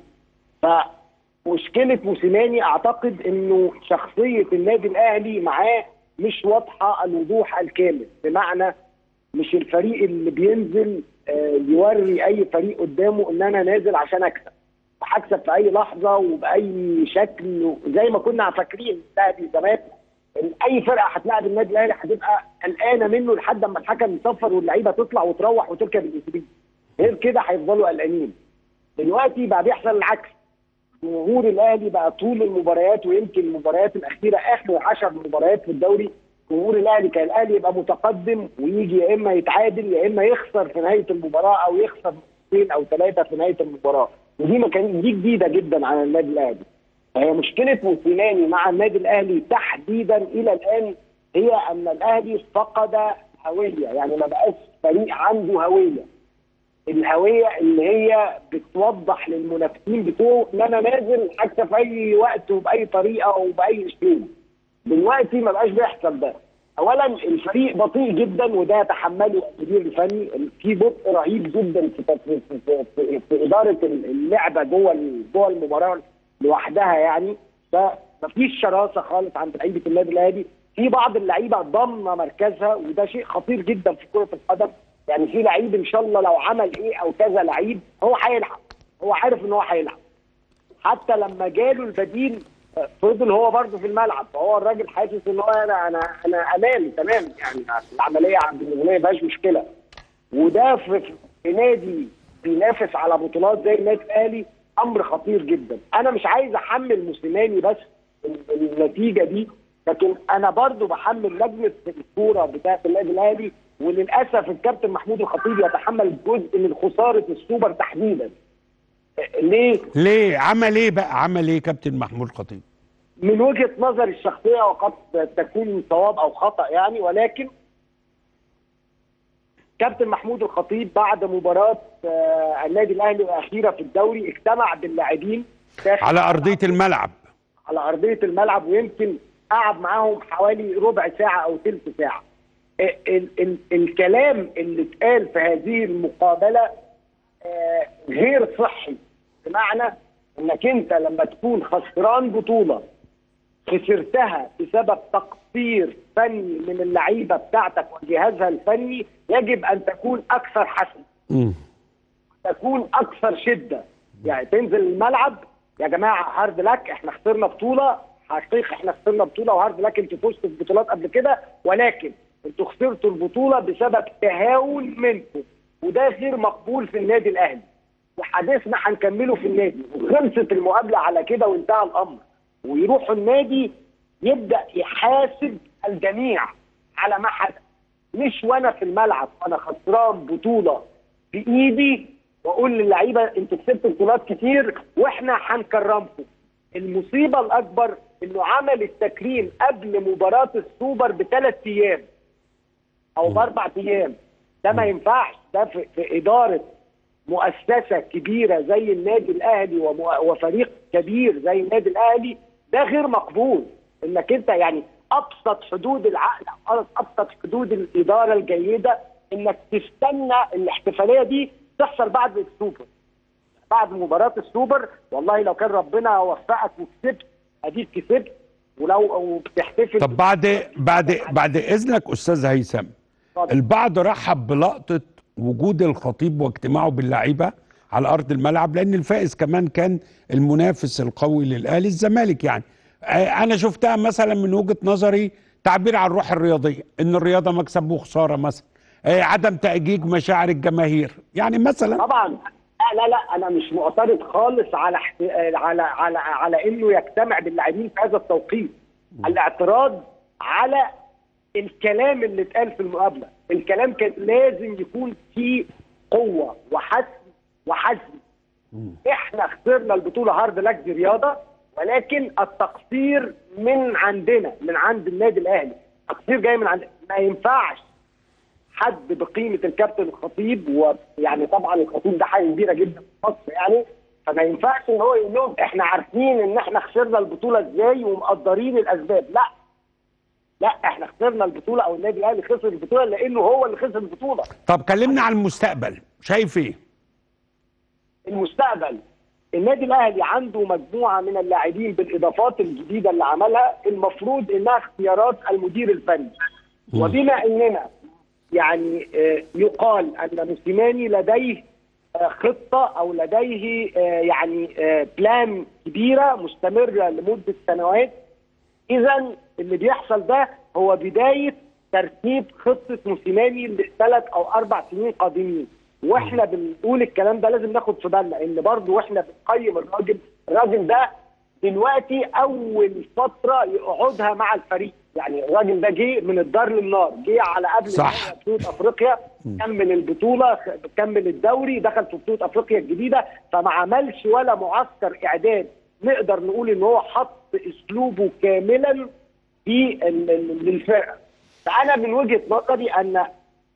فمشكله موسيماني اعتقد انه شخصيه النادي الاهلي معاه مش واضحه الوضوح الكامل بمعنى مش الفريق اللي بينزل آه، يوري اي فريق قدامه ان انا نازل عشان اكسب هكسب في اي لحظه وباي شكل زي ما كنا فاكرين الاهلي زمان ان اي فرقه هتلاعب النادي الاهلي هتبقى قلقانه منه لحد اما الحكم يصفر واللعيبه تطلع وتروح وتركب الاتوبيس غير كده هيفضلوا قلقانين دلوقتي بقى بيحصل العكس جمهور الاهلي بقى طول المباريات ويمكن المباريات الاخيره اخر 10 مباريات في الدوري جمهور الاهلي كان الاهلي يبقى متقدم ويجي يا اما يتعادل يا اما يخسر في نهايه المباراه او يخسر اثنين او ثلاثه في نهايه المباراه ودي ما كان دي جديده جدا على النادي الاهلي فهي مشكله موسيماني مع النادي الاهلي تحديدا الى الان هي ان الاهلي فقد هويه يعني ما بقاش فريق عنده هويه الهويه اللي هي بتوضح للمنافسين بتوعه ان انا نازل حتى في اي وقت وباي طريقه وباي اسلوب دلوقتي ما بقاش بيحصل ده اولا الفريق بطيء جدا وده يتحمله المدير الفني في بطء رهيب جدا في, في, في, في, في اداره اللعبه جوه ال- جوه المباراه لوحدها يعني فمفيش شراسه خالص عند لعيبه النادي الاهلي في بعض اللعيبه ضامنه مركزها وده شيء خطير جدا في كره القدم يعني في لعيب ان شاء الله لو عمل ايه او كذا لعيب هو هيلعب هو عارف ان هو هيلعب حتى لما جاله البديل آه، فضل هو برضه في الملعب فهو الراجل حاسس ان هو انا انا انا امان تمام يعني العمليه عند النجوميه ما فيهاش مشكله وده في, في نادي بينافس على بطولات زي النادي الاهلي امر خطير جدا انا مش عايز احمل موسيماني بس ال- النتيجه دي لكن انا برضو بحمل لجنه الكوره بتاعه النادي الاهلي وللاسف الكابتن محمود الخطيب يتحمل جزء من خساره السوبر تحديدا ليه؟ ليه عمل ايه بقى عمل ايه كابتن محمود خطيب من وجهه نظري الشخصيه وقد تكون صواب او خطا يعني ولكن كابتن محمود الخطيب بعد مباراه آه، النادي الاهلي الاخيره في الدوري اجتمع باللاعبين داخل على ارضيه الملعب على ارضيه الملعب ويمكن قعد معاهم حوالي ربع ساعه او ثلث ساعه ال ال ال الكلام اللي اتقال في هذه المقابله آه، غير صحي بمعنى انك انت لما تكون خسران بطوله خسرتها بسبب تقصير فني من اللعيبه بتاعتك وجهازها الفني يجب ان تكون اكثر حسم مم. تكون اكثر شده يعني تنزل الملعب يا جماعه هارد لك احنا خسرنا بطوله حقيقه احنا خسرنا بطوله وهارد لك انتوا فزتوا في بطولات قبل كده ولكن انتوا خسرتوا البطوله بسبب تهاون منكم وده غير مقبول في النادي الاهلي وحديثنا هنكمله في النادي وخلصت المقابله على كده وانتهى الامر ويروحوا النادي يبدا يحاسب الجميع على ما حدث مش وانا في الملعب وانا خسران بطوله في ايدي واقول للعيبه انتوا كسبتوا بطولات كتير واحنا هنكرمكم المصيبه الاكبر انه عمل التكريم قبل مباراه السوبر بثلاث ايام او باربع ايام ده ما ينفعش ده في, في اداره مؤسسه كبيره زي النادي الاهلي ومؤ- وفريق كبير زي النادي الاهلي ده غير مقبول انك انت يعني ابسط حدود العقل أو ابسط حدود الاداره الجيده انك تستنى الاحتفاليه دي تحصل بعد السوبر بعد مباراه السوبر والله لو كان ربنا وفقك وكسبت اديك كسبت ولو وبتحتفل طب بعد بعد بعد اذنك استاذ هيثم اتفضل. البعض رحب بلقطه وجود الخطيب واجتماعه باللعيبه على ارض الملعب لان الفائز كمان كان المنافس القوي للاهلي الزمالك يعني آه، انا شفتها مثلا من وجهه نظري تعبير عن الروح الرياضيه ان الرياضه مكسب وخساره مثلا آه، عدم تاجيج مشاعر الجماهير يعني مثلا طبعا لا لا لا انا مش معترض خالص على احت... على على على انه يجتمع باللاعبين في هذا التوقيت الاعتراض على الكلام اللي اتقال في المقابله الكلام كان لازم يكون فيه قوه وحسم وحزم احنا خسرنا البطوله هارد لك دي رياضه ولكن التقصير من عندنا من عند النادي الاهلي التقصير جاي من عند ما ينفعش حد بقيمه الكابتن الخطيب ويعني طبعا الخطيب ده حاجه كبيره جدا في مصر يعني فما ينفعش ان هو يقول لهم احنا عارفين ان احنا خسرنا البطوله ازاي ومقدرين الاسباب لا لا احنا خسرنا البطوله او النادي الاهلي خسر البطوله لانه هو اللي خسر البطوله طب كلمنا عن المستقبل شايف ايه المستقبل النادي الاهلي عنده مجموعه من اللاعبين بالاضافات الجديده اللي عملها المفروض انها اختيارات المدير الفني وبما اننا يعني آه، يقال ان موسيماني لديه آه، خطه او لديه آه، يعني آه، بلان كبيره مستمره لمده سنوات اذا اللي بيحصل ده هو بدايه ترتيب خطه موسيماني لثلاث او اربع سنين قادمين واحنا بنقول الكلام ده لازم ناخد في بالنا ان برضه واحنا بنقيم الراجل الراجل ده دلوقتي اول فتره يقعدها مع الفريق يعني الراجل ده جه من الدار للنار جه على قبل صح. نهائي بطوله افريقيا كمل البطوله خ- كمل الدوري دخل في بطوله افريقيا الجديده فما عملش ولا معسكر اعداد نقدر نقول ان هو حط اسلوبه كاملا في ال- ال- للفرقه فانا من وجهه نظري ان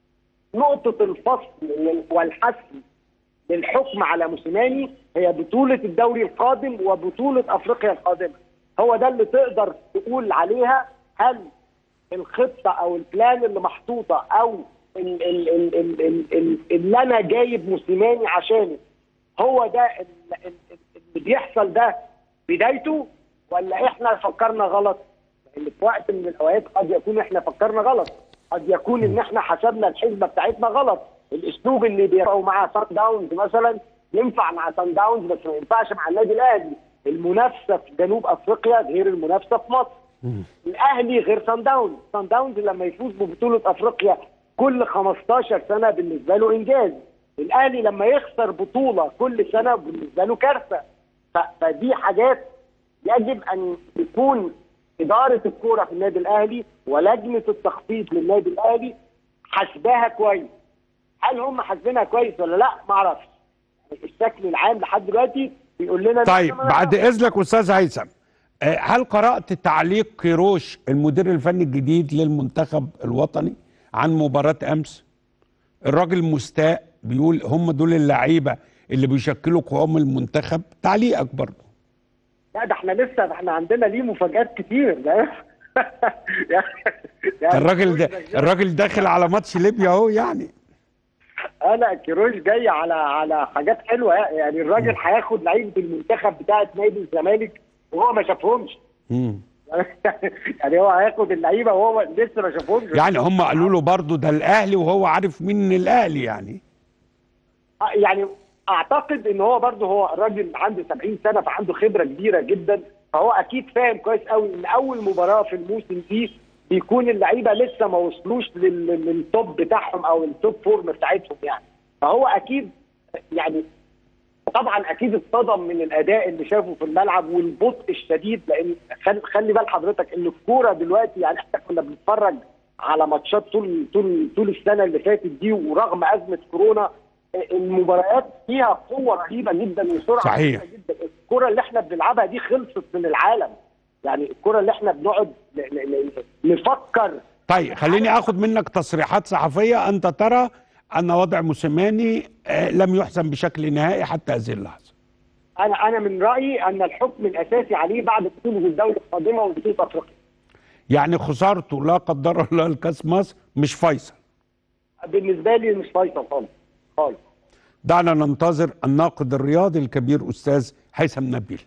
نقطه الفصل لل- والحسم للحكم على موسيماني هي بطولة الدوري القادم وبطولة أفريقيا القادمة هو ده اللي تقدر تقول عليها هل الخطة أو البلان اللي محطوطة أو ال- ال- ال- ال- ال- ال- اللي أنا جايب موسيماني عشانه هو ده ال- ال- ال- اللي بيحصل ده بدايته ولا إحنا فكرنا غلط؟ لأن في وقت من الأوقات قد يكون إحنا فكرنا غلط قد يكون إن إحنا حسبنا الحسبة بتاعتنا غلط الاسلوب اللي بيبقوا مع سان داونز مثلا ينفع مع سان داونز بس ما ينفعش مع النادي الاهلي المنافسه في جنوب افريقيا غير المنافسه في مصر الاهلي غير سان داونز سان داونز لما يفوز ببطوله افريقيا كل 15 سنه بالنسبه له انجاز الاهلي لما يخسر بطوله كل سنه بالنسبه له كارثه ف- فدي حاجات يجب ان تكون اداره الكوره في النادي الاهلي ولجنه التخطيط للنادي الاهلي حاسباها كويس هل هم حاسبينها كويس ولا لا ما اعرفش يعني الشكل العام لحد دلوقتي بيقول لنا إن طيب إحنا ما بعد نعرفش. اذنك استاذ هيثم آه، هل قرات تعليق كيروش المدير الفني الجديد للمنتخب الوطني عن مباراه امس الراجل مستاء بيقول هم دول اللعيبه اللي بيشكلوا قوام المنتخب تعليقك برضه لا ده احنا لسه ده احنا عندنا ليه مفاجآت كتير ده يعني الراجل ده الراجل داخل على ماتش ليبيا اهو يعني انا كيروش جاي على على حاجات حلوه يعني الراجل هياخد لعيبه المنتخب بتاعه نادي الزمالك وهو ما شافهمش مم. يعني هو هياخد اللعيبه وهو لسه ما شافهمش يعني هم قالوا له برضه ده الاهلي وهو عارف مين الاهلي يعني آه، يعني اعتقد ان هو برضه هو راجل عنده 70 سنه فعنده خبره كبيره جدا فهو اكيد فاهم كويس قوي ان اول مباراه في الموسم دي بيكون اللعيبه لسه ما وصلوش لل- للتوب بتاعهم او التوب فورم بتاعتهم يعني فهو اكيد يعني طبعا اكيد اتصدم من الاداء اللي شافه في الملعب والبطء الشديد لان خل- خلي بال حضرتك ان الكوره دلوقتي يعني احنا كنا بنتفرج على ماتشات طول طول طول السنه اللي فاتت دي ورغم ازمه كورونا المباريات فيها قوه رهيبه جدا وسرعه صحيح. رهيبة جدا الكره اللي احنا بنلعبها دي خلصت من العالم يعني الكره اللي احنا بنقعد ن- ن- ن- نفكر طيب خليني اخد منك تصريحات صحفيه انت ترى ان وضع موسيماني آه، لم يحسم بشكل نهائي حتى هذه اللحظه انا انا من رايي ان الحكم الاساسي عليه بعد بطوله الدوري القادمه وبطوله افريقيا يعني خسارته لا قدر الله الكاس مصر مش فيصل بالنسبه لي مش فيصل خالص خالص دعنا ننتظر الناقد الرياضي الكبير استاذ هيثم نبيل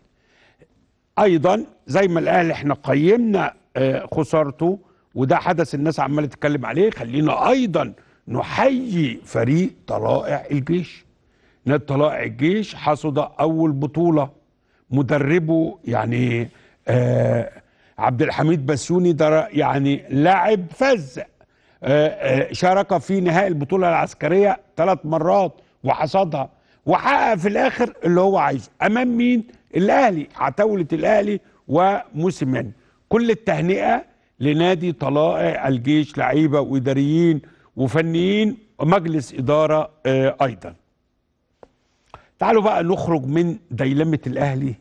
ايضا زي ما الاهلي احنا قيمنا آه، خسارته وده حدث الناس عماله تتكلم عليه خلينا ايضا نحيي فريق طلائع الجيش نادي طلائع الجيش حصد اول بطوله مدربه يعني آه عبد الحميد بسيوني ده يعني لاعب فز آه، آه، شارك في نهائي البطوله العسكريه ثلاث مرات وحصدها وحقق في الاخر اللي هو عايزه امام مين الاهلي عتاوله الاهلي وموسيماني كل التهنئه لنادي طلائع الجيش لعيبه واداريين وفنيين ومجلس اداره آه، ايضا تعالوا بقى نخرج من ديلمه الاهلي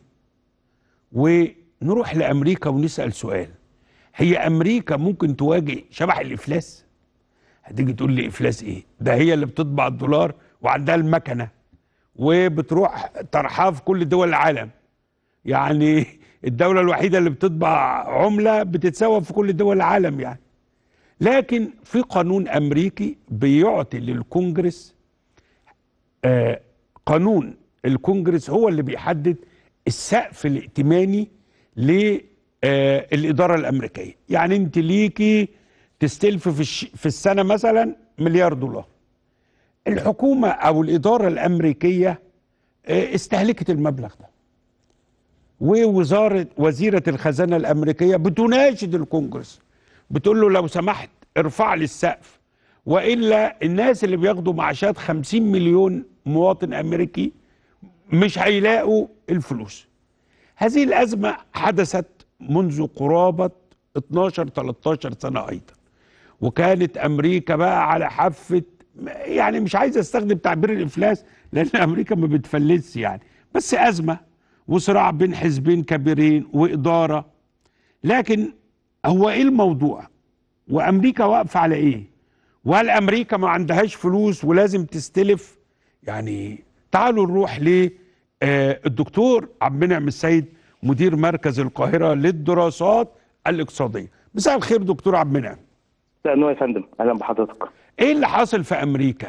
ونروح لامريكا ونسال سؤال هي امريكا ممكن تواجه شبح الافلاس هتيجي تقول لي افلاس ايه ده هي اللي بتطبع الدولار وعندها المكنه وبتروح طرحها في كل دول العالم يعني الدولة الوحيدة اللي بتطبع عملة بتتساوى في كل دول العالم يعني لكن في قانون أمريكي بيعطي للكونجرس آه قانون الكونجرس هو اللي بيحدد السقف الائتماني للإدارة الأمريكية يعني أنت ليكي تستلف في, الش... في السنة مثلا مليار دولار الحكومة أو الإدارة الأمريكية آه، استهلكت المبلغ ده ووزارة وزيرة الخزانة الأمريكية بتناشد الكونجرس بتقول له لو سمحت ارفع لي السقف وإلا الناس اللي بياخدوا معاشات 50 مليون مواطن أمريكي مش هيلاقوا الفلوس هذه الأزمة حدثت منذ قرابة 12 13 سنة أيضا وكانت أمريكا بقى على حافة يعني مش عايز استخدم تعبير الإفلاس لأن أمريكا ما بتفلسش يعني بس أزمة وصراع بين حزبين كبيرين وإدارة لكن هو إيه الموضوع وأمريكا واقفة على إيه وهل أمريكا ما عندهاش فلوس ولازم تستلف يعني تعالوا نروح للدكتور عبد المنعم السيد مدير مركز القاهرة للدراسات الاقتصادية مساء الخير دكتور عبد المنعم لا نو يا فندم اهلا بحضرتك ايه اللي حاصل في امريكا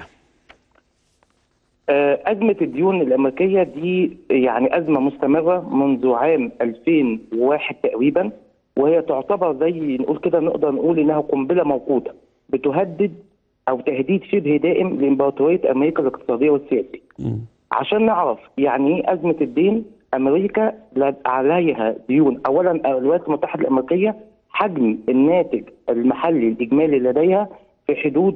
آه، أزمة الديون الأمريكية دي يعني أزمة مستمرة منذ عام 2001 تقريبا وهي تعتبر زي نقول كده نقدر نقول إنها قنبلة موقوتة بتهدد أو تهديد شبه دائم لإمبراطورية أمريكا الاقتصادية والسياسية. عشان نعرف يعني إيه أزمة الدين أمريكا لا- عليها ديون أولا الولايات المتحدة الأمريكية حجم الناتج المحلي الإجمالي لديها في حدود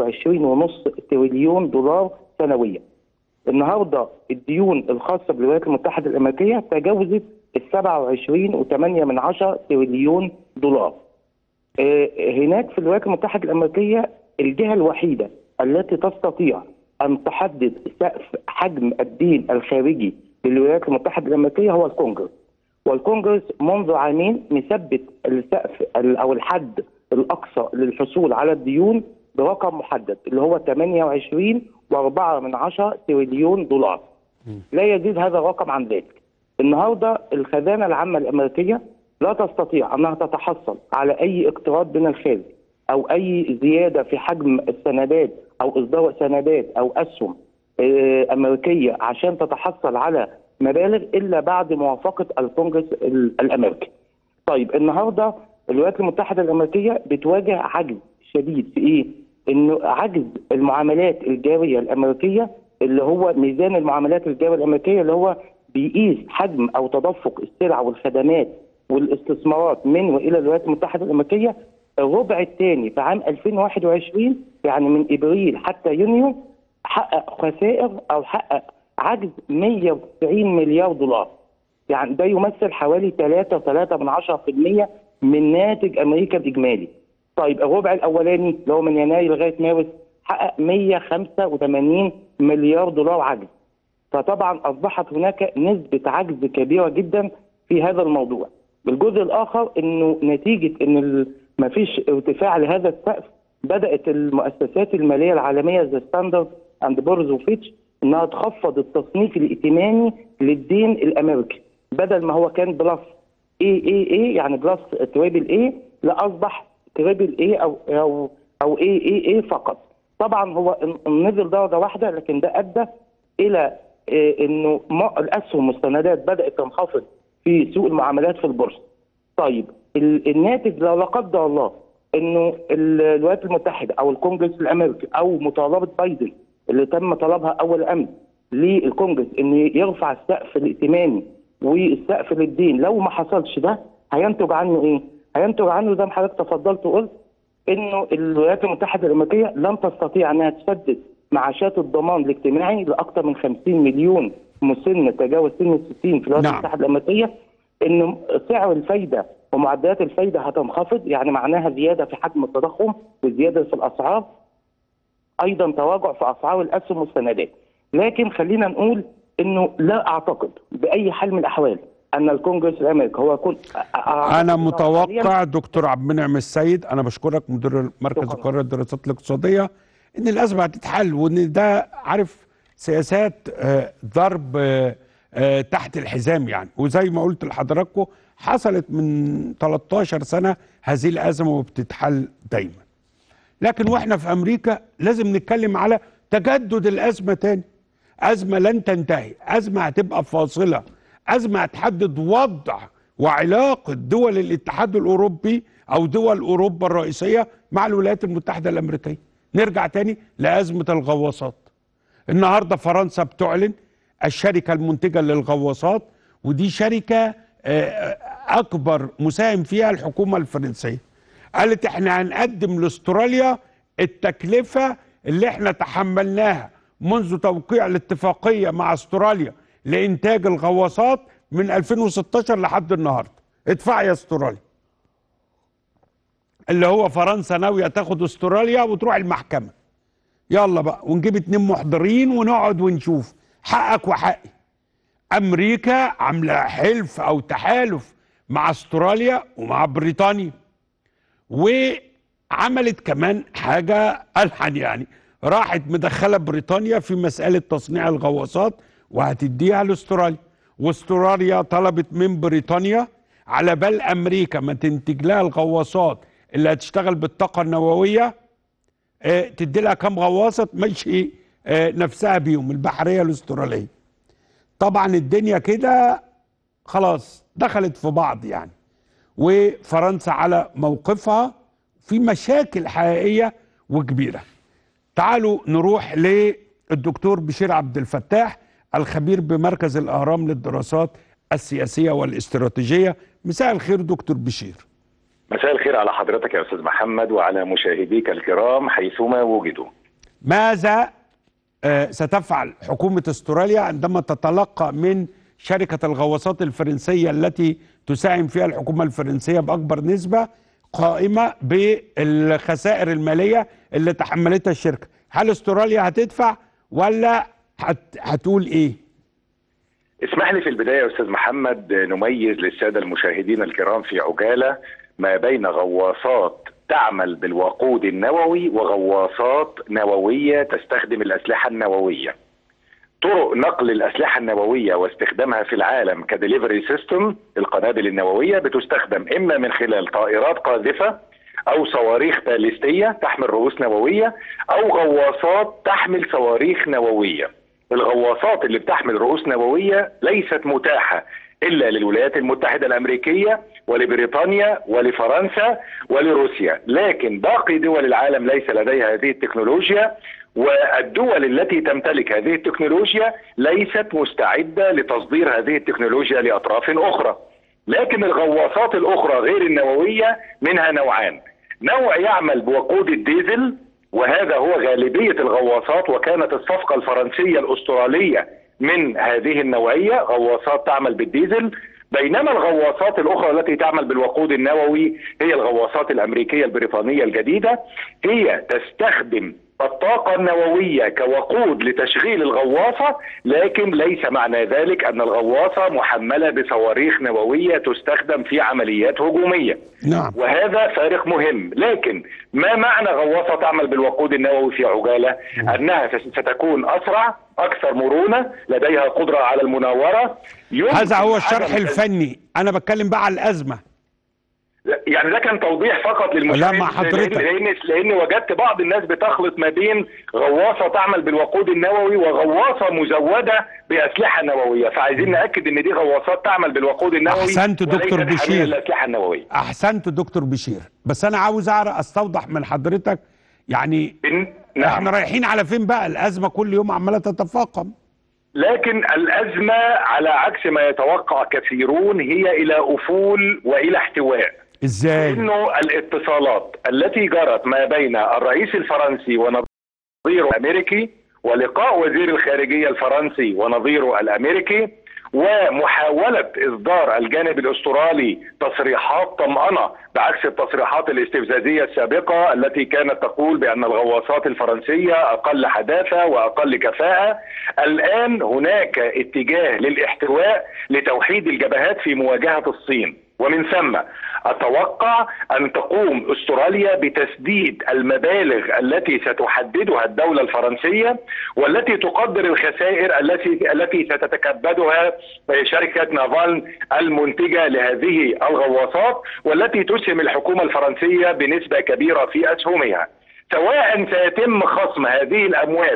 21.5 تريليون دولار سنويا. النهارده الديون الخاصه بالولايات المتحده الامريكيه تجاوزت ال 27.8 من عشرة تريليون دولار. آه، هناك في الولايات المتحده الامريكيه الجهه الوحيده التي تستطيع ان تحدد سقف حجم الدين الخارجي للولايات المتحده الامريكيه هو الكونجرس. والكونجرس منذ عامين مثبت السقف ال- او الحد الاقصى للحصول على الديون برقم محدد اللي هو 28 و4 من عشرة تريليون دولار. لا يزيد هذا الرقم عن ذلك. النهارده الخزانه العامه الامريكيه لا تستطيع انها تتحصل على اي اقتراض من الخارج او اي زياده في حجم السندات او اصدار سندات او اسهم آه، امريكيه عشان تتحصل على مبالغ الا بعد موافقه الكونجرس ال- الامريكي. طيب النهارده الولايات المتحده الامريكيه بتواجه عجز شديد في ايه؟ انه عجز المعاملات الجاريه الامريكيه اللي هو ميزان المعاملات الجاريه الامريكيه اللي هو بيقيس حجم او تدفق السلع والخدمات والاستثمارات من والى الولايات المتحده الامريكيه الربع الثاني في عام 2021 يعني من ابريل حتى يونيو حقق خسائر او حقق عجز 190 مليار دولار يعني ده يمثل حوالي 3.3 من 10% من ناتج امريكا الاجمالي. طيب الربع الاولاني اللي هو من يناير لغايه مارس حقق 185 مليار دولار عجز. فطبعا اصبحت هناك نسبه عجز كبيره جدا في هذا الموضوع. الجزء الاخر انه نتيجه ان ما فيش ارتفاع لهذا السقف بدات المؤسسات الماليه العالميه زي ستاندرد اند بورز وفيتش انها تخفض التصنيف الائتماني للدين الامريكي بدل ما هو كان بلس اي اي اي يعني بلس تريبل اي لا اصبح تريبل اي او او او اي اي اي فقط طبعا هو نزل درجه واحده لكن ده ادى الى إيه انه ما- الاسهم والسندات بدات تنخفض في سوق المعاملات في البورصه. طيب ال- الناتج لو لا قدر الله انه ال- الولايات المتحده او الكونجرس الامريكي او مطالبه بايدن اللي تم طلبها اول امس للكونجرس ان يرفع السقف الائتماني والسقف للدين لو ما حصلش ده هينتج عنه ايه؟ هينتج عنه زي ما حضرتك تفضلت وقلت انه الولايات المتحده الامريكيه لن تستطيع انها تسدد معاشات الضمان الاجتماعي لاكثر من 50 مليون مسن تجاوز سن ال 60 في الولايات نعم. المتحده الامريكيه ان سعر الفايده ومعدلات الفايده هتنخفض يعني معناها زياده في حجم التضخم وزياده في الاسعار ايضا تراجع في اسعار الاسهم والسندات لكن خلينا نقول انه لا اعتقد باي حال من الاحوال ان الكونجرس الامريكي هو يكون انا متوقع دكتور عبد المنعم السيد انا بشكرك مدير مركز شكراً. القاهره للدراسات الاقتصاديه ان الازمه هتتحل وان ده عارف سياسات آه، ضرب آه، آه، تحت الحزام يعني وزي ما قلت لحضراتكم حصلت من 13 سنه هذه الازمه وبتتحل دايما لكن واحنا في امريكا لازم نتكلم على تجدد الازمه تاني ازمه لن تنتهي ازمه هتبقى فاصله ازمه هتحدد وضع وعلاقه دول الاتحاد الاوروبي او دول اوروبا الرئيسيه مع الولايات المتحده الامريكيه نرجع تاني لازمه الغواصات النهارده فرنسا بتعلن الشركه المنتجه للغواصات ودي شركه آه، اكبر مساهم فيها الحكومه الفرنسيه قالت احنا هنقدم لاستراليا التكلفه اللي احنا تحملناها منذ توقيع الاتفاقيه مع استراليا لانتاج الغواصات من 2016 لحد النهارده ادفع يا استراليا اللي هو فرنسا ناويه تاخد استراليا وتروح المحكمه يلا بقى ونجيب اتنين محضرين ونقعد ونشوف حقك وحقي امريكا عامله حلف او تحالف مع استراليا ومع بريطانيا وعملت كمان حاجه الحن يعني راحت مدخله بريطانيا في مساله تصنيع الغواصات وهتديها لاستراليا واستراليا طلبت من بريطانيا على بال امريكا ما تنتج لها الغواصات اللي هتشتغل بالطاقه النوويه آه، تدي لها كام غواصه تمشي آه، نفسها بيهم البحريه الاستراليه طبعا الدنيا كده خلاص دخلت في بعض يعني وفرنسا على موقفها في مشاكل حقيقيه وكبيره تعالوا نروح للدكتور بشير عبد الفتاح الخبير بمركز الاهرام للدراسات السياسيه والاستراتيجيه مساء الخير دكتور بشير مساء الخير على حضرتك يا استاذ محمد وعلى مشاهديك الكرام حيثما وجدوا. ماذا آه، ستفعل حكومة استراليا عندما تتلقى من شركة الغواصات الفرنسية التي تساهم فيها الحكومة الفرنسية بأكبر نسبة قائمة بالخسائر المالية اللي تحملتها الشركة هل استراليا هتدفع ولا هت هتقول ايه اسمح لي في البدايه يا استاذ محمد نميز للساده المشاهدين الكرام في عجاله ما بين غواصات تعمل بالوقود النووي وغواصات نوويه تستخدم الاسلحه النوويه. طرق نقل الاسلحه النوويه واستخدامها في العالم كدليفري سيستم القنابل النوويه بتستخدم اما من خلال طائرات قاذفه او صواريخ باليستيه تحمل رؤوس نوويه او غواصات تحمل صواريخ نوويه. الغواصات اللي بتحمل رؤوس نوويه ليست متاحه الا للولايات المتحده الامريكيه ولبريطانيا ولفرنسا ولروسيا، لكن باقي دول العالم ليس لديها هذه التكنولوجيا والدول التي تمتلك هذه التكنولوجيا ليست مستعده لتصدير هذه التكنولوجيا لاطراف اخرى. لكن الغواصات الاخرى غير النوويه منها نوعان. نوع يعمل بوقود الديزل وهذا هو غالبيه الغواصات وكانت الصفقه الفرنسيه الاستراليه من هذه النوعيه غواصات تعمل بالديزل بينما الغواصات الاخرى التي تعمل بالوقود النووي هي الغواصات الامريكيه البريطانيه الجديده هي تستخدم الطاقة النووية كوقود لتشغيل الغواصة لكن ليس معنى ذلك أن الغواصة محملة بصواريخ نووية تستخدم في عمليات هجومية نعم وهذا فارق مهم لكن ما معنى غواصة تعمل بالوقود النووي في عجالة أنها ستكون أسرع أكثر مرونة لديها قدرة على المناورة يمكن هذا هو الشرح عدم- الفني انا بتكلم بقى على الازمه يعني ده كان توضيح فقط للمشاهد لا، مع حضرتك. لان لان لان وجدت بعض الناس بتخلط ما بين غواصه تعمل بالوقود النووي وغواصه مزوده باسلحه نوويه فعايزين ناكد ان دي غواصات تعمل بالوقود النووي أحسنت دكتور وليست بشير. حاملة الاسلحه النوويه احسنت دكتور بشير بس انا عاوز اعرف استوضح من حضرتك يعني إن- احنا رايحين على فين بقى الازمه كل يوم عماله تتفاقم لكن الازمه على عكس ما يتوقع كثيرون هي الى افول والى احتواء ازاي انه الاتصالات التي جرت ما بين الرئيس الفرنسي ونظيره الامريكي ولقاء وزير الخارجيه الفرنسي ونظيره الامريكي ومحاوله اصدار الجانب الاسترالي تصريحات طمانه بعكس التصريحات الاستفزازيه السابقه التي كانت تقول بان الغواصات الفرنسيه اقل حداثه واقل كفاءه الان هناك اتجاه للاحتواء لتوحيد الجبهات في مواجهه الصين ومن ثم اتوقع ان تقوم استراليا بتسديد المبالغ التي ستحددها الدوله الفرنسيه والتي تقدر الخسائر التي التي ستتكبدها شركه نافال المنتجه لهذه الغواصات والتي تسهم الحكومه الفرنسيه بنسبه كبيره في اسهمها. سواء سيتم خصم هذه الاموال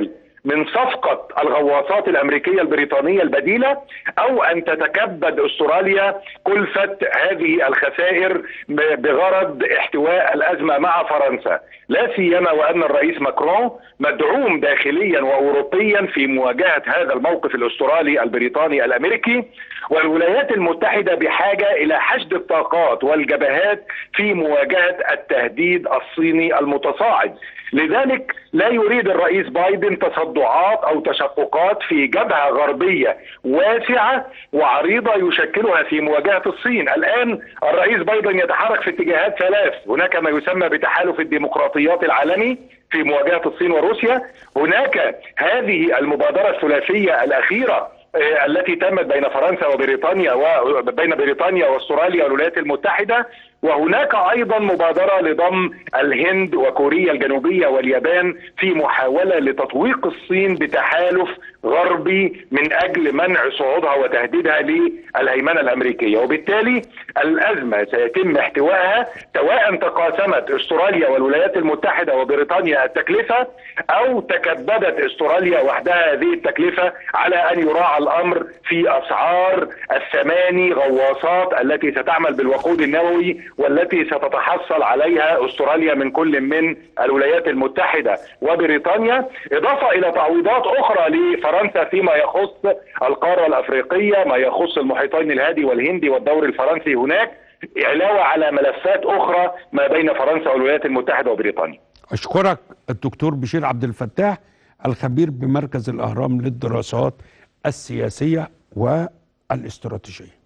من صفقة الغواصات الأمريكية البريطانية البديلة أو أن تتكبد أستراليا كلفة هذه الخسائر بغرض احتواء الأزمة مع فرنسا لا سيما وأن الرئيس ماكرون مدعوم داخليا وأوروبيا في مواجهة هذا الموقف الأسترالي البريطاني الأمريكي والولايات المتحدة بحاجة إلى حشد الطاقات والجبهات في مواجهة التهديد الصيني المتصاعد لذلك لا يريد الرئيس بايدن تصدعات او تشققات في جبهه غربيه واسعه وعريضه يشكلها في مواجهه الصين، الان الرئيس بايدن يتحرك في اتجاهات ثلاث، هناك ما يسمى بتحالف الديمقراطيات العالمي في مواجهه الصين وروسيا، هناك هذه المبادره الثلاثيه الاخيره التي تمت بين فرنسا وبريطانيا وبين بريطانيا واستراليا والولايات المتحده وهناك ايضا مبادره لضم الهند وكوريا الجنوبيه واليابان في محاوله لتطويق الصين بتحالف غربي من اجل منع صعودها وتهديدها للهيمنه الامريكيه وبالتالي الازمه سيتم احتوائها سواء تقاسمت استراليا والولايات المتحده وبريطانيا التكلفه او تكبدت استراليا وحدها هذه التكلفه على ان يراعى الامر في اسعار الثماني غواصات التي ستعمل بالوقود النووي والتي ستتحصل عليها استراليا من كل من الولايات المتحده وبريطانيا اضافه الى تعويضات اخرى لفرنسا فيما يخص القاره الافريقيه ما يخص المحيطين الهادي والهندي والدور الفرنسي هناك علاوه على ملفات اخرى ما بين فرنسا والولايات المتحده وبريطانيا. اشكرك الدكتور بشير عبد الفتاح الخبير بمركز الاهرام للدراسات السياسيه والاستراتيجيه.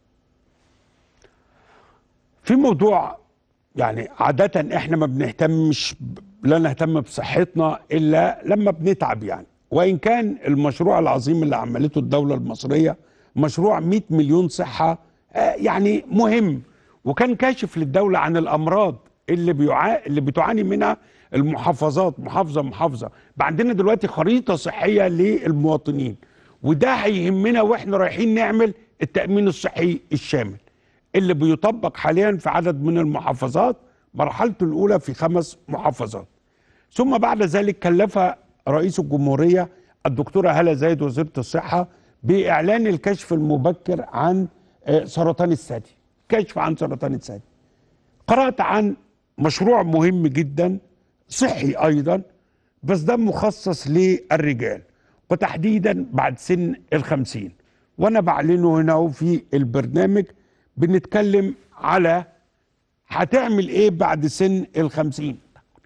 في موضوع يعني عادة احنا ما بنهتمش لا نهتم بصحتنا الا لما بنتعب يعني وان كان المشروع العظيم اللي عملته الدولة المصرية مشروع 100 مليون صحة يعني مهم وكان كاشف للدولة عن الامراض اللي بيعا... اللي بتعاني منها المحافظات محافظة محافظة بقى عندنا دلوقتي خريطة صحية للمواطنين وده هيهمنا واحنا رايحين نعمل التأمين الصحي الشامل اللي بيطبق حاليا في عدد من المحافظات مرحلته الأولى في خمس محافظات ثم بعد ذلك كلف رئيس الجمهورية الدكتورة هالة زايد وزيرة الصحة بإعلان الكشف المبكر عن سرطان الثدي كشف عن سرطان الثدي قرأت عن مشروع مهم جدا صحي أيضا بس ده مخصص للرجال وتحديدا بعد سن الخمسين وأنا بعلنه هنا في البرنامج بنتكلم على هتعمل ايه بعد سن الخمسين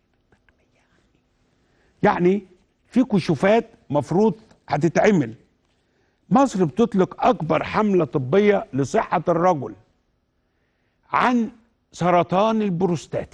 يعني في كشوفات مفروض هتتعمل مصر بتطلق اكبر حملة طبية لصحة الرجل عن سرطان البروستاتا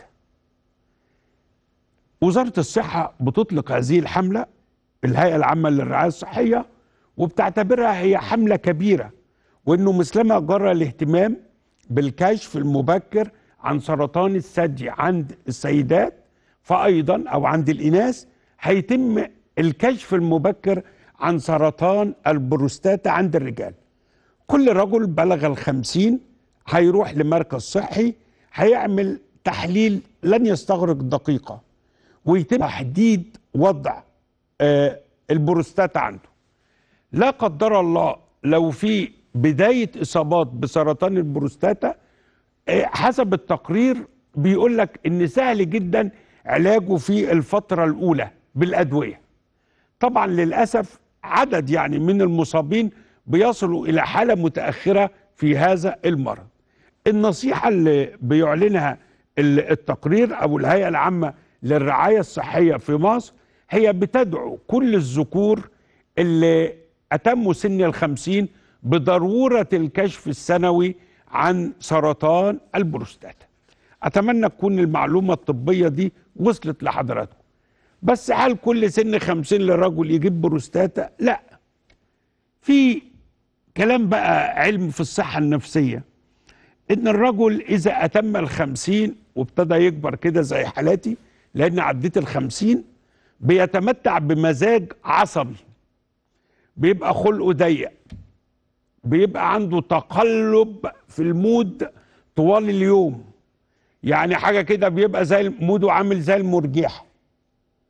وزارة الصحة بتطلق هذه الحملة الهيئة العامة للرعاية الصحية وبتعتبرها هي حملة كبيرة وانه مثلما جرى الاهتمام بالكشف المبكر عن سرطان الثدي عند السيدات فايضا او عند الاناث هيتم الكشف المبكر عن سرطان البروستاتا عند الرجال كل رجل بلغ الخمسين هيروح لمركز صحي هيعمل تحليل لن يستغرق دقيقة ويتم تحديد وضع آه البروستاتا عنده لا قدر الله لو في بداية إصابات بسرطان البروستاتا حسب التقرير بيقول لك إن سهل جدا علاجه في الفترة الأولى بالأدوية طبعا للأسف عدد يعني من المصابين بيصلوا إلى حالة متأخرة في هذا المرض النصيحة اللي بيعلنها التقرير أو الهيئة العامة للرعاية الصحية في مصر هي بتدعو كل الذكور اللي أتموا سن الخمسين بضرورة الكشف السنوي عن سرطان البروستاتا أتمنى تكون المعلومة الطبية دي وصلت لحضراتكم بس هل كل سن خمسين لرجل يجيب بروستاتا لا في كلام بقى علم في الصحة النفسية إن الرجل إذا أتم الخمسين وابتدى يكبر كده زي حالاتي لأن عديت الخمسين بيتمتع بمزاج عصبي بيبقى خلقه ضيق بيبقى عنده تقلب في المود طوال اليوم يعني حاجه كده بيبقى زي موده عامل زي المرجحه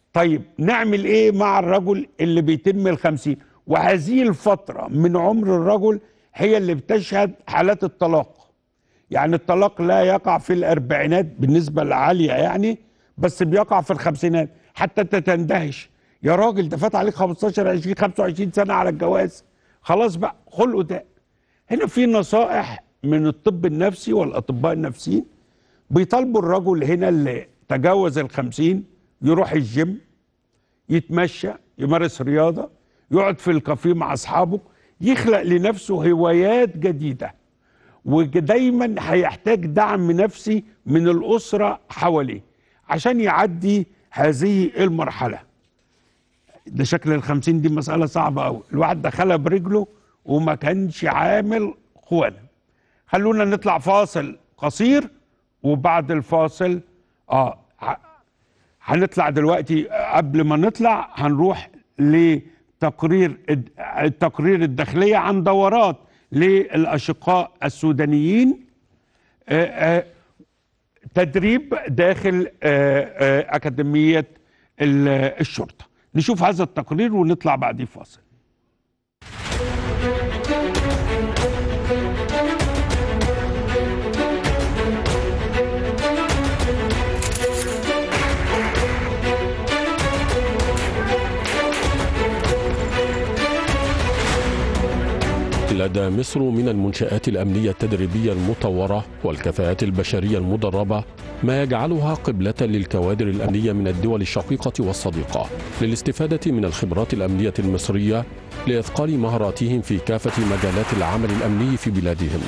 طيب نعمل ايه مع الرجل اللي بيتم الخمسين وهذه الفترة من عمر الرجل هي اللي بتشهد حالات الطلاق يعني الطلاق لا يقع في الاربعينات بالنسبة العالية يعني بس بيقع في الخمسينات حتى انت تندهش يا راجل ده فات عليك 15 20 25 سنة على الجواز خلاص بقى خلقه ده هنا في نصائح من الطب النفسي والاطباء النفسيين بيطالبوا الرجل هنا اللي تجاوز الخمسين يروح الجيم يتمشى يمارس رياضة يقعد في الكافيه مع أصحابه يخلق لنفسه هوايات جديدة ودايما هيحتاج دعم نفسي من الأسرة حواليه عشان يعدي هذه المرحلة ده شكل الخمسين دي مسألة صعبة أوي الواحد دخلها برجله وما كانش عامل خوانة خلونا نطلع فاصل قصير وبعد الفاصل اه ه- هنطلع دلوقتي قبل ما نطلع هنروح لتقرير الد- التقرير الداخلية عن دورات للأشقاء السودانيين آه، آه، تدريب داخل آه، آه، أكاديمية ال- الشرطة نشوف هذا التقرير ونطلع بعديه فاصل لدى مصر من المنشآت الأمنية التدريبية المطورة والكفاءات البشرية المدربة ما يجعلها قبلة للكوادر الأمنية من الدول الشقيقة والصديقة للاستفادة من الخبرات الأمنية المصرية لإثقال مهاراتهم في كافة مجالات العمل الأمني في بلادهم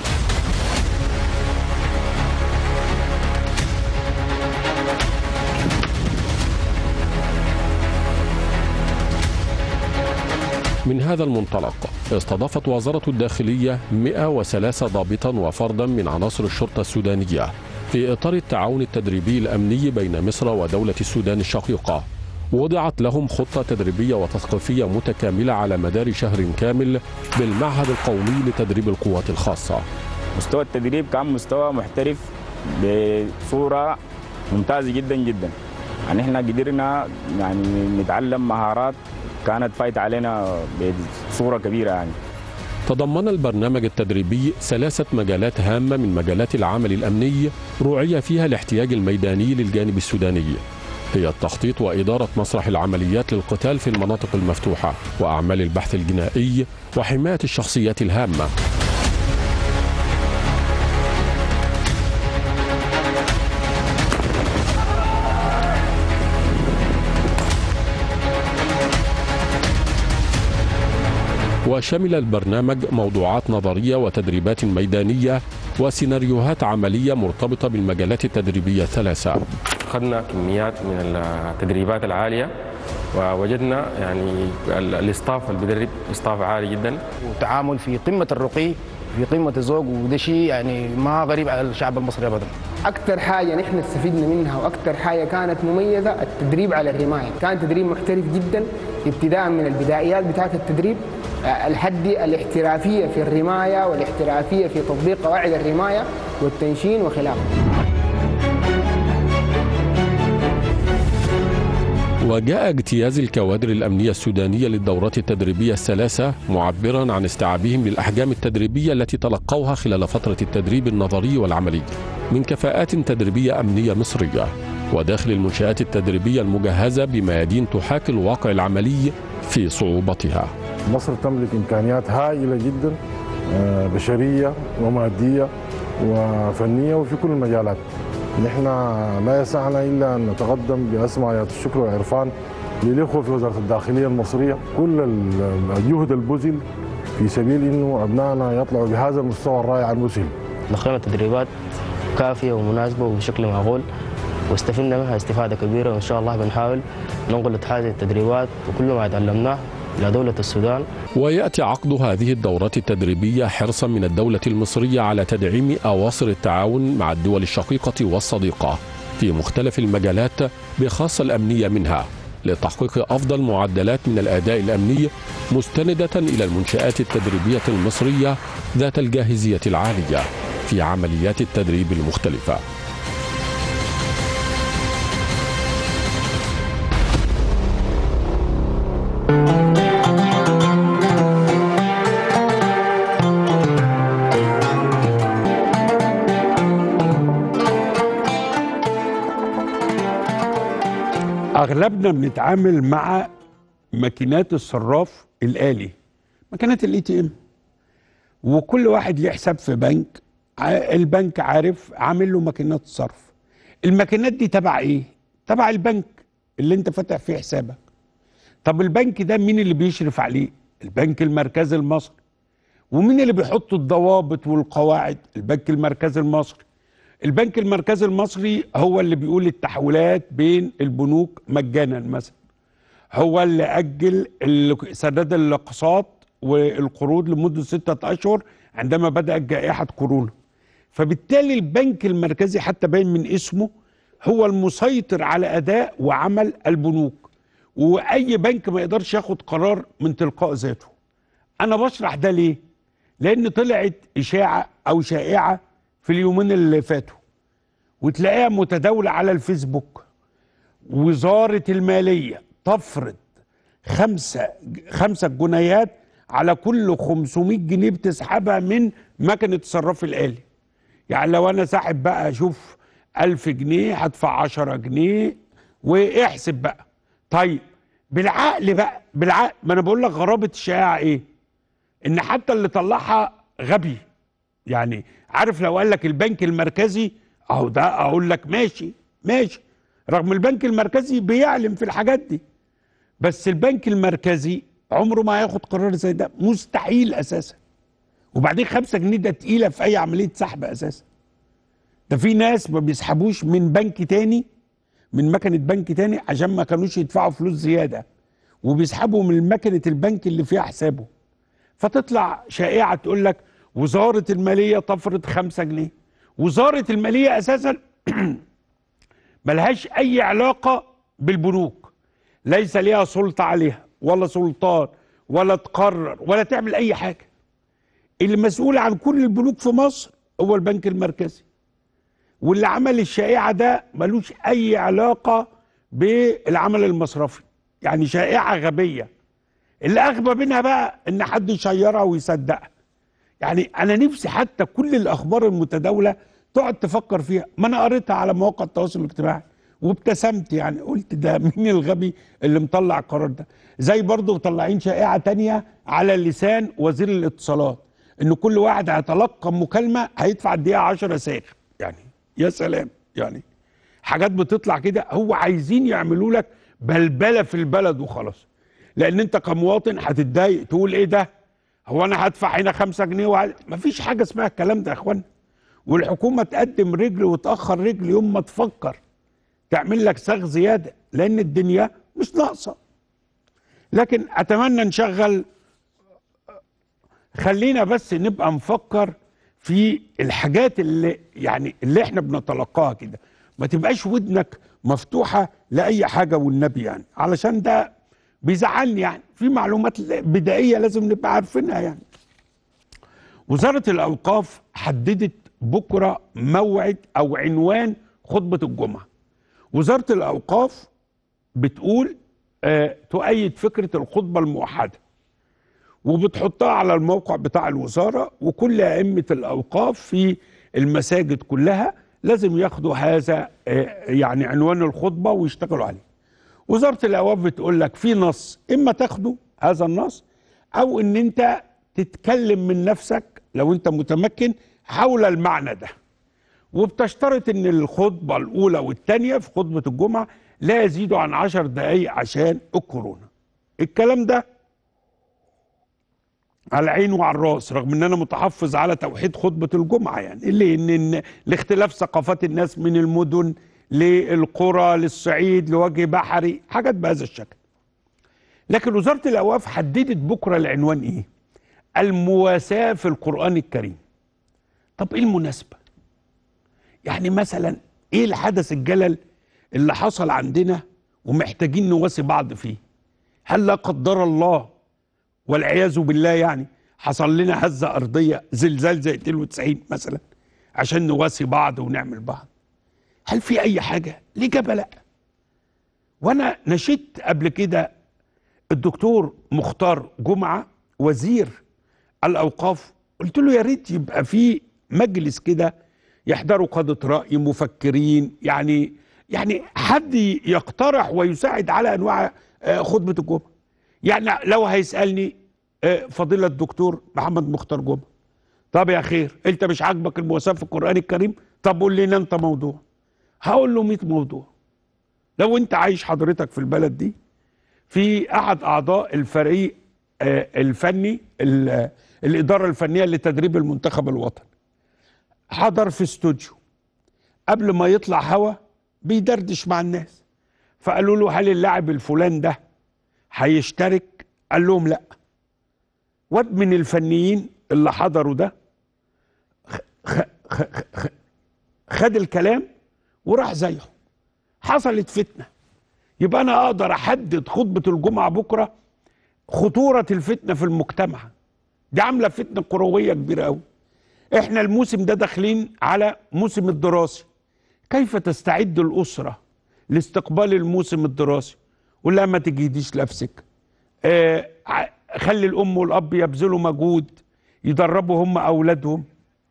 من هذا المنطلق استضافت وزارة الداخلية 103 ضابطا وفردا من عناصر الشرطة السودانية في إطار التعاون التدريبي الأمني بين مصر ودولة السودان الشقيقة وضعت لهم خطة تدريبية وتثقيفية متكاملة على مدار شهر كامل بالمعهد القومي لتدريب القوات الخاصة مستوى التدريب كان مستوى محترف بصورة ممتازة جدا جدا يعني احنا قدرنا يعني نتعلم مهارات كانت فايت علينا بصورة كبيرة يعني تضمن البرنامج التدريبي ثلاثة مجالات هامة من مجالات العمل الأمني رعي فيها الاحتياج الميداني للجانب السوداني هي التخطيط وإدارة مسرح العمليات للقتال في المناطق المفتوحة وأعمال البحث الجنائي وحماية الشخصيات الهامة وشمل البرنامج موضوعات نظرية وتدريبات ميدانية وسيناريوهات عملية مرتبطة بالمجالات التدريبية الثلاثة أخذنا كميات من التدريبات العالية ووجدنا يعني ال- الاستاف اللي بيدرب استاف عالي جدا وتعامل في قمه الرقي في قمه الذوق وده شيء يعني ما غريب على الشعب المصري ابدا اكثر حاجه نحن استفدنا منها واكثر حاجه كانت مميزه التدريب على الرمايه كان تدريب محترف جدا ابتداء من البدايات بتاعه التدريب آه، لحد الاحترافيه في الرمايه والاحترافيه في تطبيق قواعد الرمايه والتنشين وخلافه وجاء اجتياز الكوادر الأمنية السودانية للدورات التدريبية الثلاثة معبرا عن استيعابهم للأحجام التدريبية التي تلقوها خلال فترة التدريب النظري والعملي من كفاءات تدريبية أمنية مصرية وداخل المنشآت التدريبية المجهزة بميادين تحاكي الواقع العملي في صعوبتها مصر تملك امكانيات هائله جدا آه، بشريه وماديه وفنيه وفي كل المجالات نحن لا يسعنا الا ان نتقدم باسمى ايات الشكر والعرفان للاخوه في وزاره الداخليه المصريه كل ال- الجهد البذل في سبيل انه ابنائنا يطلعوا بهذا المستوى الرائع المذهل دخلنا تدريبات كافية ومناسبة وبشكل معقول واستفدنا منها استفادة كبيرة وإن شاء الله بنحاول ننقل هذه التدريبات وكل ما تعلمناه إلى دولة السودان ويأتي عقد هذه الدورات التدريبية حرصا من الدولة المصرية على تدعيم أواصر التعاون مع الدول الشقيقة والصديقة في مختلف المجالات بخاصة الأمنية منها لتحقيق أفضل معدلات من الأداء الأمني مستندة إلى المنشآت التدريبية المصرية ذات الجاهزية العالية في عمليات التدريب المختلفة اغلبنا بنتعامل مع ماكينات الصراف الالي ماكينات الاي تي ام وكل واحد ليه حساب في بنك ع- البنك عارف عامل له ماكينات صرف الماكينات دي تبع ايه تبع البنك اللي انت فاتح فيه حسابك طب البنك ده مين اللي بيشرف عليه البنك المركزي المصري ومين اللي بيحط الضوابط والقواعد البنك المركزي المصري البنك المركزي المصري هو اللي بيقول التحويلات بين البنوك مجانا مثلا هو اللي اجل ال- سداد الاقساط والقروض لمده سته اشهر عندما بدات جائحه كورونا فبالتالي البنك المركزي حتى باين من اسمه هو المسيطر على اداء وعمل البنوك واي بنك ما يقدرش ياخد قرار من تلقاء ذاته انا بشرح ده ليه لان طلعت اشاعه او شائعه في اليومين اللي فاتوا وتلاقيها متداوله على الفيسبوك وزاره الماليه تفرض خمسة خمسة جنيهات على كل 500 جنيه بتسحبها من مكنة الصراف الآلي يعني لو أنا ساحب بقى أشوف 1000 جنيه هدفع 10 جنيه واحسب بقى طيب بالعقل بقى بالعقل ما أنا بقول لك غرابة الشائعة إيه؟ إن حتى اللي طلعها غبي يعني عارف لو قال لك البنك المركزي أهو ده أقول لك ماشي ماشي رغم البنك المركزي بيعلم في الحاجات دي بس البنك المركزي عمره ما هياخد قرار زي ده مستحيل اساسا وبعدين خمسة جنيه ده تقيله في اي عمليه سحب اساسا ده في ناس ما بيسحبوش من بنك تاني من مكنه بنك تاني عشان ما كانوش يدفعوا فلوس زياده وبيسحبوا من مكنه البنك اللي فيها حسابه فتطلع شائعه تقول لك وزاره الماليه تفرض خمسة جنيه وزاره الماليه اساسا ملهاش اي علاقه بالبنوك ليس ليها سلطه عليها ولا سلطان ولا تقرر ولا تعمل اي حاجه اللي مسؤول عن كل البنوك في مصر هو البنك المركزي واللي عمل الشائعه ده ملوش اي علاقه بالعمل المصرفي يعني شائعه غبيه اللي اغبى منها بقى ان حد يشيرها ويصدقها يعني انا نفسي حتى كل الاخبار المتداوله تقعد تفكر فيها ما انا قريتها على مواقع التواصل الاجتماعي وابتسمت يعني قلت ده مين الغبي اللي مطلع القرار ده زي برضه مطلعين شائعه تانية على لسان وزير الاتصالات ان كل واحد هيتلقى مكالمه هيدفع الدقيقه 10 ساغ يعني يا سلام يعني حاجات بتطلع كده هو عايزين يعملوا لك بلبله في البلد وخلاص لان انت كمواطن هتتضايق تقول ايه ده هو انا هدفع هنا 5 جنيه وعلي. مفيش حاجه اسمها الكلام ده يا اخوانا والحكومه تقدم رجل وتاخر رجل يوم ما تفكر تعمل لك ساغ زياده لان الدنيا مش ناقصه لكن اتمنى نشغل خلينا بس نبقى نفكر في الحاجات اللي يعني اللي احنا بنتلقاها كده ما تبقاش ودنك مفتوحه لاي حاجه والنبي يعني علشان ده بيزعلني يعني في معلومات بدائيه لازم نبقى عارفينها يعني وزاره الاوقاف حددت بكره موعد او عنوان خطبه الجمعه وزاره الاوقاف بتقول آه تؤيد فكره الخطبه الموحده وبتحطها على الموقع بتاع الوزاره وكل ائمه الاوقاف في المساجد كلها لازم ياخدوا هذا آه يعني عنوان الخطبه ويشتغلوا عليه. وزاره الاوقاف بتقول لك في نص اما تاخده هذا النص او ان انت تتكلم من نفسك لو انت متمكن حول المعنى ده. وبتشترط ان الخطبه الاولى والثانيه في خطبه الجمعه لا يزيدوا عن عشر دقائق عشان الكورونا. الكلام ده على العين وعلى الراس رغم ان انا متحفظ على توحيد خطبه الجمعه يعني اللي ان, إن لاختلاف ثقافات الناس من المدن للقرى للصعيد لوجه بحري حاجات بهذا الشكل لكن وزاره الاوقاف حددت بكره العنوان ايه المواساه في القران الكريم طب ايه المناسبه يعني مثلا ايه الحدث الجلل اللي حصل عندنا ومحتاجين نواسي بعض فيه هل لا قدر الله والعياذ بالله يعني حصل لنا هزه ارضيه زلزال زي 92 مثلا عشان نواسي بعض ونعمل بعض هل في اي حاجه الاجابه لا وانا نشدت قبل كده الدكتور مختار جمعه وزير الاوقاف قلت له يا ريت يبقى في مجلس كده يحضروا قاده راي مفكرين يعني يعني حد يقترح ويساعد على انواع آه، خطبه الجمعه يعني لو هيسالني آه، فضيله الدكتور محمد مختار جمعه طب يا خير انت مش عاجبك المواساه في القران الكريم طب قول لنا انت موضوع هقول له 100 موضوع لو انت عايش حضرتك في البلد دي في احد اعضاء الفريق آه، الفني ال- الاداره الفنيه لتدريب المنتخب الوطني حضر في استوديو قبل ما يطلع هوا بيدردش مع الناس فقالوا له هل اللاعب الفلان ده هيشترك قال لهم لا واد من الفنيين اللي حضروا ده خ- خ- خ- خ- خد الكلام وراح زيه حصلت فتنه يبقى انا اقدر احدد خطبه الجمعه بكره خطوره الفتنه في المجتمع دي عامله فتنه كرويه كبيره قوي احنا الموسم ده داخلين على موسم الدراسي كيف تستعد الاسره لاستقبال الموسم الدراسي ولا ما تجهديش نفسك آه ع- خلي الام والاب يبذلوا مجهود يدربوا هم اولادهم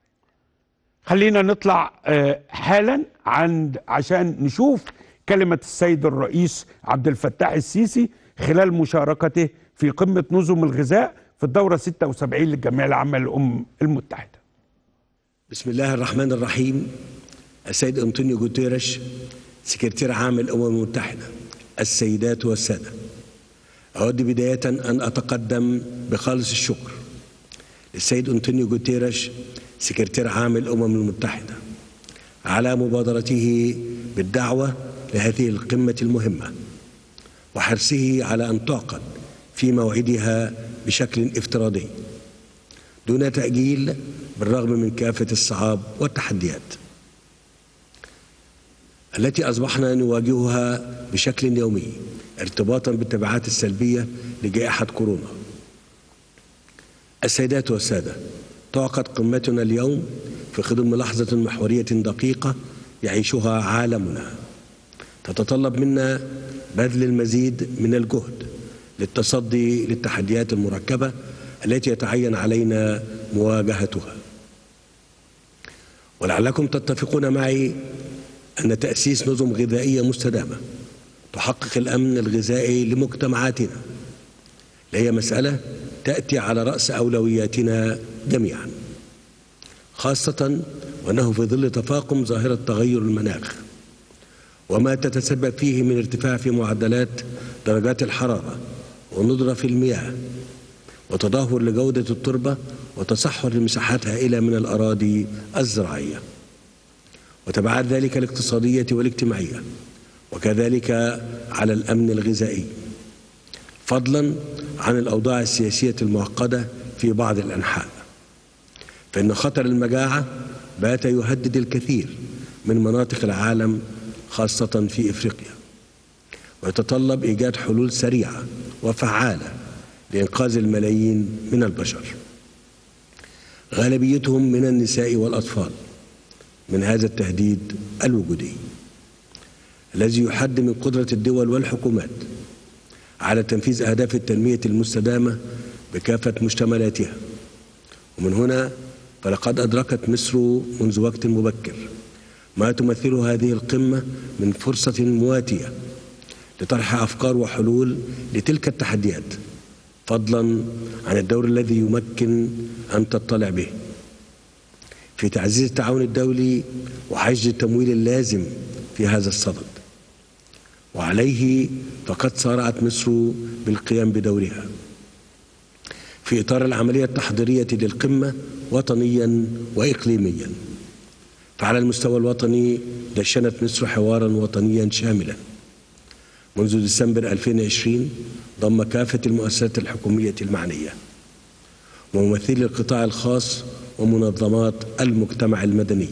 خلينا نطلع آه، حالا عند عشان نشوف كلمة السيد الرئيس عبد الفتاح السيسي خلال مشاركته في قمة نظم الغذاء في الدورة 76 للجمعية العامة للأمم المتحدة بسم الله الرحمن الرحيم السيد أنطونيو جوتيرش سكرتير عام الأمم المتحدة السيدات والسادة أود بداية أن أتقدم بخالص الشكر للسيد أنطونيو جوتيرش سكرتير عام الأمم المتحدة على مبادرته بالدعوة لهذه القمة المهمة وحرصه على أن تعقد في موعدها بشكل افتراضي دون تأجيل بالرغم من كافة الصعاب والتحديات التي أصبحنا نواجهها بشكل يومي ارتباطا بالتبعات السلبية لجائحة كورونا السيدات والسادة تعقد قمتنا اليوم في خضم لحظة محورية دقيقة يعيشها عالمنا تتطلب منا بذل المزيد من الجهد للتصدي للتحديات المركبة التي يتعين علينا مواجهتها ولعلكم تتفقون معي أن تأسيس نظم غذائية مستدامة تحقق الأمن الغذائي لمجتمعاتنا لهي مسألة تأتي على رأس أولوياتنا جميعا خاصة وأنه في ظل تفاقم ظاهرة تغير المناخ وما تتسبب فيه من ارتفاع في معدلات درجات الحرارة وندرة في المياه وتدهور لجودة التربة وتصحر لمساحات هائلة من الأراضي الزراعية وتبعات ذلك الاقتصادية والاجتماعية وكذلك على الأمن الغذائي فضلا عن الأوضاع السياسية المعقدة في بعض الأنحاء فإن خطر المجاعة بات يهدد الكثير من مناطق العالم خاصة في إفريقيا ويتطلب إيجاد حلول سريعة وفعالة لإنقاذ الملايين من البشر غالبيتهم من النساء والأطفال من هذا التهديد الوجودي الذي يحد من قدرة الدول والحكومات على تنفيذ أهداف التنمية المستدامة بكافة مشتملاتها ومن هنا فلقد أدركت مصر منذ وقت مبكر ما تمثله هذه القمة من فرصة مواتية لطرح أفكار وحلول لتلك التحديات فضلا عن الدور الذي يمكن أن تطلع به في تعزيز التعاون الدولي وحشد التمويل اللازم في هذا الصدد وعليه فقد سارعت مصر بالقيام بدورها في إطار العملية التحضيرية للقمة وطنيا وإقليميا فعلى المستوى الوطني دشنت مصر حوارا وطنيا شاملا منذ ديسمبر 2020 ضم كافة المؤسسات الحكومية المعنية وممثلي القطاع الخاص ومنظمات المجتمع المدني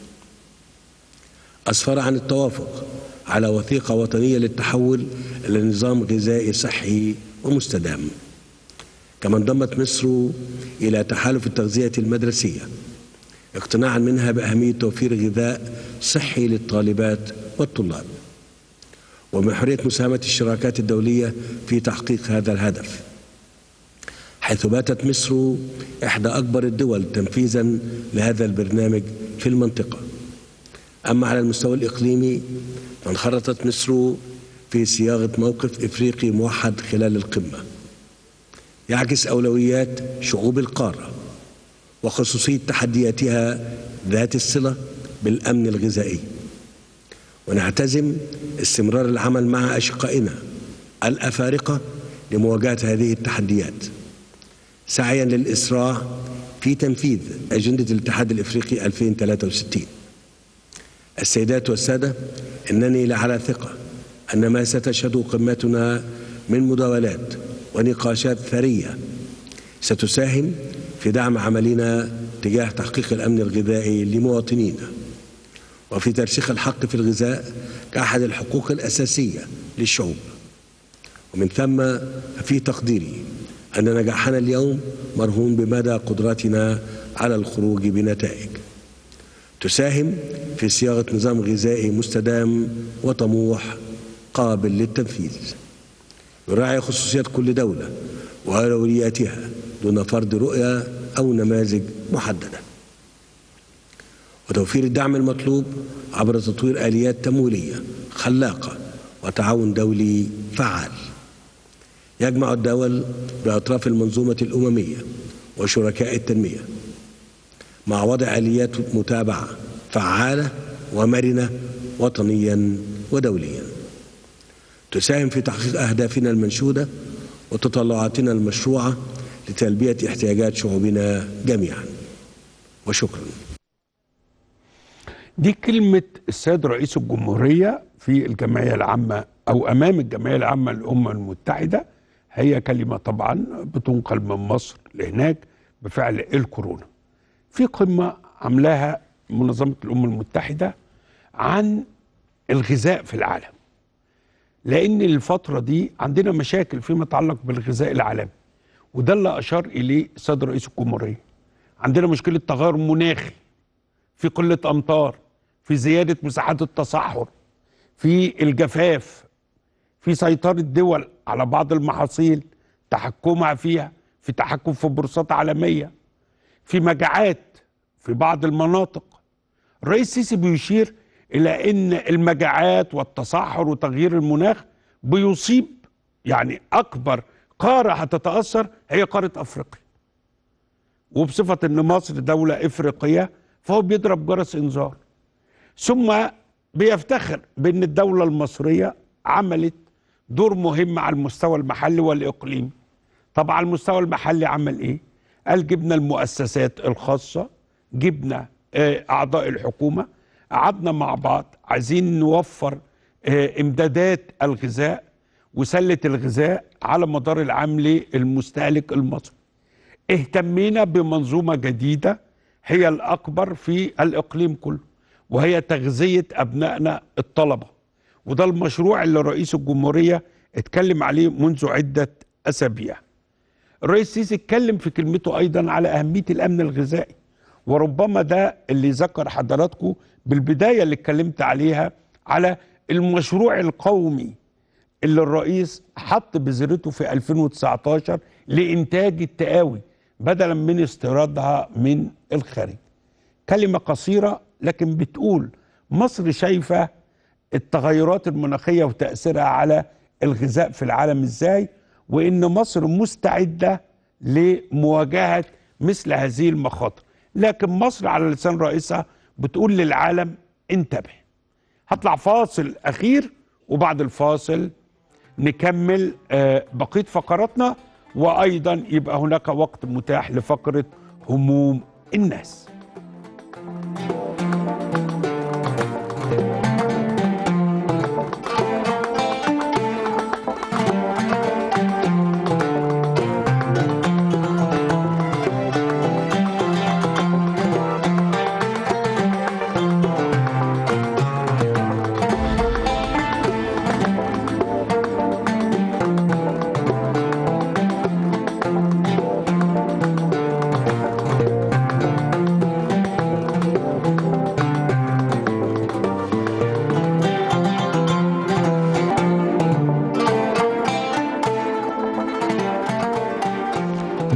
أسفر عن التوافق على وثيقة وطنية للتحول إلى نظام غذائي صحي ومستدام كما انضمت مصر إلى تحالف التغذية المدرسية اقتناعا منها بأهمية توفير غذاء صحي للطالبات والطلاب ومن حرية مساهمة الشراكات الدولية في تحقيق هذا الهدف حيث باتت مصر إحدى أكبر الدول تنفيذا لهذا البرنامج في المنطقة أما على المستوى الإقليمي فانخرطت مصر في صياغة موقف إفريقي موحد خلال القمة يعكس أولويات شعوب القارة وخصوصية تحدياتها ذات الصلة بالأمن الغذائي ونعتزم استمرار العمل مع أشقائنا الأفارقة لمواجهة هذه التحديات سعيا للإسراع في تنفيذ أجندة الاتحاد الإفريقي 2063 السيدات والسادة إنني لعلى ثقة أن ما ستشهد قمتنا من مداولات ونقاشات ثرية ستساهم في دعم عملنا تجاه تحقيق الأمن الغذائي لمواطنينا وفي ترسيخ الحق في الغذاء كأحد الحقوق الأساسية للشعوب ومن ثم ففي تقديري أن نجاحنا اليوم مرهون بمدى قدرتنا على الخروج بنتائج تساهم في صياغة نظام غذائي مستدام وطموح قابل للتنفيذ يراعي خصوصيات كل دولة وأولوياتها دون فرض رؤية أو نماذج محددة وتوفير الدعم المطلوب عبر تطوير آليات تمويلية خلاقة وتعاون دولي فعال يجمع الدول بأطراف المنظومة الأممية وشركاء التنمية مع وضع آليات متابعة فعالة ومرنة وطنيا ودوليا تساهم في تحقيق أهدافنا المنشودة وتطلعاتنا المشروعة لتلبية احتياجات شعوبنا جميعا وشكرا دي كلمة السيد رئيس الجمهورية في الجمعية العامة أو أمام الجمعية العامة للأمم المتحدة هي كلمة طبعا بتنقل من مصر لهناك بفعل الكورونا في قمة عاملاها منظمة الأمم المتحدة عن الغذاء في العالم لأن الفترة دي عندنا مشاكل فيما يتعلق بالغذاء العالمي وده اللي أشار إليه السيد رئيس الجمهورية عندنا مشكلة تغير مناخي في قلة أمطار في زيادة مساحات التصحر في الجفاف في سيطرة دول على بعض المحاصيل تحكمها فيها في تحكم في بورصات عالمية في مجاعات في بعض المناطق الرئيس السيسي بيشير إلى أن المجاعات والتصحر وتغيير المناخ بيصيب يعني أكبر قارة هتتأثر هي قارة أفريقيا وبصفة أن مصر دولة إفريقية فهو بيضرب جرس إنذار ثم بيفتخر بأن الدولة المصرية عملت دور مهم على المستوى المحلي والإقليمي طب على المستوى المحلي عمل إيه؟ قال جبنا المؤسسات الخاصة جبنا آه، أعضاء الحكومة قعدنا مع بعض عايزين نوفر آه، إمدادات الغذاء وسلة الغذاء على مدار العام للمستهلك المصري اهتمينا بمنظومة جديدة هي الأكبر في الإقليم كله وهي تغذية أبنائنا الطلبة وده المشروع اللي رئيس الجمهورية اتكلم عليه منذ عدة أسابيع الرئيس السيسي اتكلم في كلمته أيضا على أهمية الأمن الغذائي وربما ده اللي ذكر حضراتكم بالبداية اللي اتكلمت عليها على المشروع القومي اللي الرئيس حط بذرته في 2019 لإنتاج التقاوي بدلا من استيرادها من الخارج كلمة قصيرة لكن بتقول مصر شايفة التغيرات المناخية وتأثيرها على الغذاء في العالم ازاي وإن مصر مستعدة لمواجهة مثل هذه المخاطر لكن مصر على لسان رئيسها بتقول للعالم انتبه هطلع فاصل أخير وبعد الفاصل نكمل آه، بقية فقراتنا وأيضا يبقى هناك وقت متاح لفقرة هموم الناس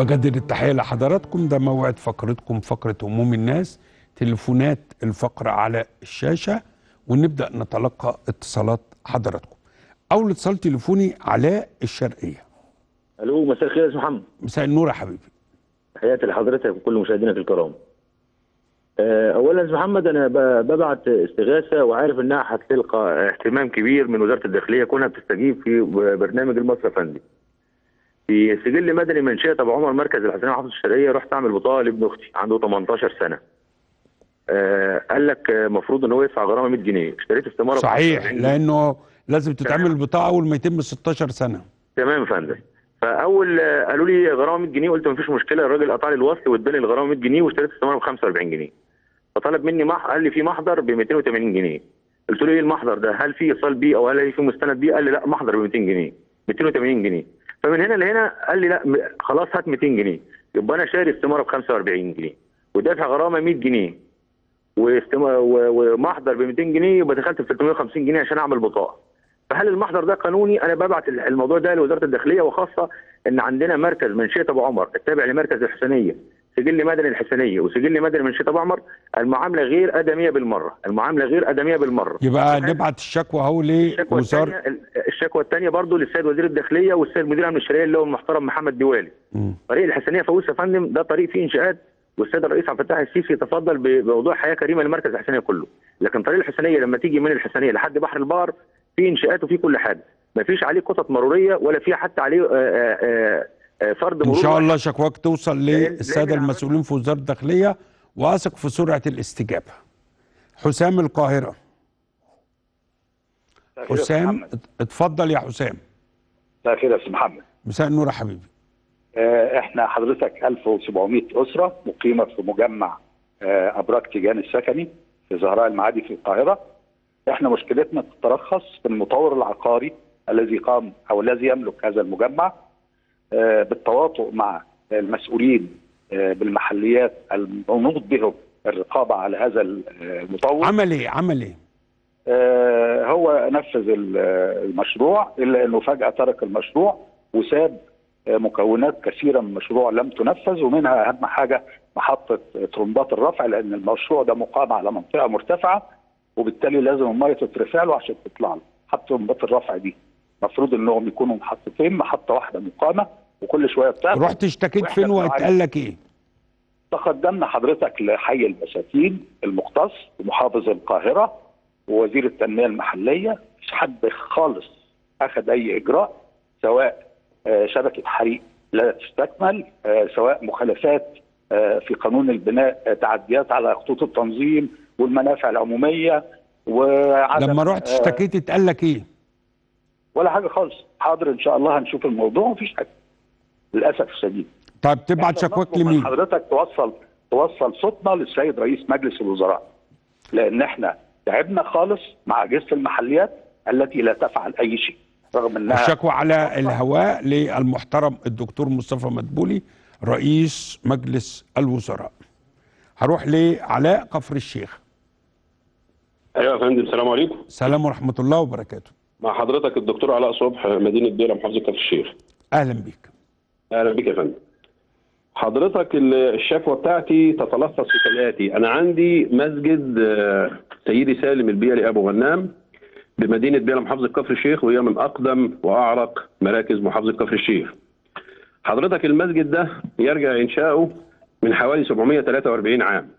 بجدد التحية لحضراتكم ده موعد فقرتكم فقرة هموم الناس تليفونات الفقرة على الشاشة ونبدأ نتلقى اتصالات حضراتكم أول اتصال تليفوني علاء الشرقية الو مساء الخير يا استاذ محمد مساء النور يا حبيبي تحياتي لحضرتك وكل مشاهدينك الكرام آه، اولا يا استاذ محمد انا ب- ببعت استغاثه وعارف انها هتلقى اهتمام كبير من وزاره الداخليه كونها بتستجيب في برنامج المصري فندي في سجل مدني منشاه ابو عمر مركز الحسنيه محافظه الشرقيه رحت اعمل بطاقه لابن اختي عنده 18 سنه آه، قال لك المفروض ان هو يدفع غرامه 100 جنيه اشتريت استماره ب صحيح 45 لأنه لازم تتعمل البطاقة أول ما يتم 16 سنة تمام يا فندم فاول آه، قالوا لي غرامه 100 جنيه قلت مفيش مشكله الراجل قطع لي الوصل واداني الغرامه 100 جنيه واشتريت استماره ب 45 جنيه فطلب مني مح... قال لي في محضر ب 280 جنيه قلت له ايه المحضر ده هل في ايصال بيه او هل في مستند بيه قال لي لا محضر ب 200 جنيه 280 جنيه فمن هنا لهنا قال لي لا م- خلاص هات 200 جنيه يبقى انا شاري استماره ب 45 جنيه ودافع غرامه 100 جنيه واستم... و- ومحضر ب 200 جنيه يبقى دخلت في 350 جنيه عشان اعمل بطاقه فهل المحضر ده قانوني؟ انا ببعت الموضوع ده لوزاره الداخليه وخاصه ان عندنا مركز منشيه ابو عمر التابع لمركز الحسينيه سجل مدني الحسينيه وسجل مدني منشيه ابو عمر المعامله غير ادميه بالمره، المعامله غير ادميه بالمره. يبقى نبعت الشكوى أهو الشكوى لوزارة الثانيه الشكوى الثانيه برضه للسيد وزير الداخليه والسيد مدير امن الشرقيه اللي هو المحترم محمد ديوالي. طريق الحسنيه فوز يا فندم ده طريق فيه انشاءات والسيد الرئيس عبد الفتاح السيسي يتفضل ب- بموضوع حياه كريمه لمركز الحسنيه كله، لكن طريق الحسنيه لما تيجي من الحسنيه لحد بحر البار فيه انشاءات وفيه كل حاجه، ما فيش عليه قطط مروريه ولا فيه حتى عليه آه، آه، آه، فرد إن مرور شاء واحد. الله شكواك توصل للسادة لأن المسؤولين في وزارة الداخلية وأثق في سرعة الاستجابة حسام القاهرة حسام ات- اتفضل يا حسام مساء الخير يا استاذ محمد مساء النور يا حبيبي آه، احنا حضرتك 1700 اسره مقيمه في مجمع آه، ابراج تيجان السكني في زهراء المعادي في القاهره احنا مشكلتنا تترخص في المطور العقاري الذي قام او الذي يملك هذا المجمع آه، بالتواطؤ مع المسؤولين آه، بالمحليات المنوط بهم الرقابه على هذا المطور عمل ايه عمل ايه آه، هو نفذ ال- المشروع الا انه فجاه ترك المشروع وساب آه، مكونات كثيره من المشروع لم تنفذ ومنها اهم حاجه محطه ترمبات الرفع لان المشروع ده مقام على منطقه مرتفعه وبالتالي لازم الميه تترفع له عشان تطلع له محطه ترمبات الرفع دي المفروض انهم يكونوا محطتين محطه واحده مقامه وكل شويه بتعمل رحت اشتكيت وإحنا فين بنعاني. واتقال لك ايه تقدمنا حضرتك لحي المساكين المختص ومحافظ القاهرة ووزير التنمية المحلية مش حد خالص أخذ أي إجراء سواء آه، شبكة حريق لا تستكمل آه، سواء مخالفات آه، في قانون البناء آه، تعديات على خطوط التنظيم والمنافع العمومية وعدم لما رحت آه، اشتكيت اتقال لك ايه ولا حاجة خالص حاضر إن شاء الله هنشوف الموضوع مفيش حاجة للأسف الشديد طيب تبعت شكواك نطلب من لمين حضرتك توصل توصل صوتنا للسيد رئيس مجلس الوزراء لان احنا تعبنا خالص مع اجهزه المحليات التي لا تفعل اي شيء رغم انها الشكوى على الهواء للمحترم الدكتور مصطفى مدبولي رئيس مجلس الوزراء هروح لعلاء كفر الشيخ ايوه يا فندم السلام عليكم سلام ورحمة الله وبركاته مع حضرتك الدكتور علاء صبح مدينه ديره محافظه كفر الشيخ اهلا بيك اهلا بك يا فندم حضرتك ال- الشكوى بتاعتي تتلخص في كالاتي انا عندي مسجد آه، سيدي سالم البيلي ابو غنام بمدينه بيلا محافظه كفر الشيخ وهي من اقدم واعرق مراكز محافظه كفر الشيخ حضرتك المسجد ده يرجع انشاؤه من حوالي 743 عام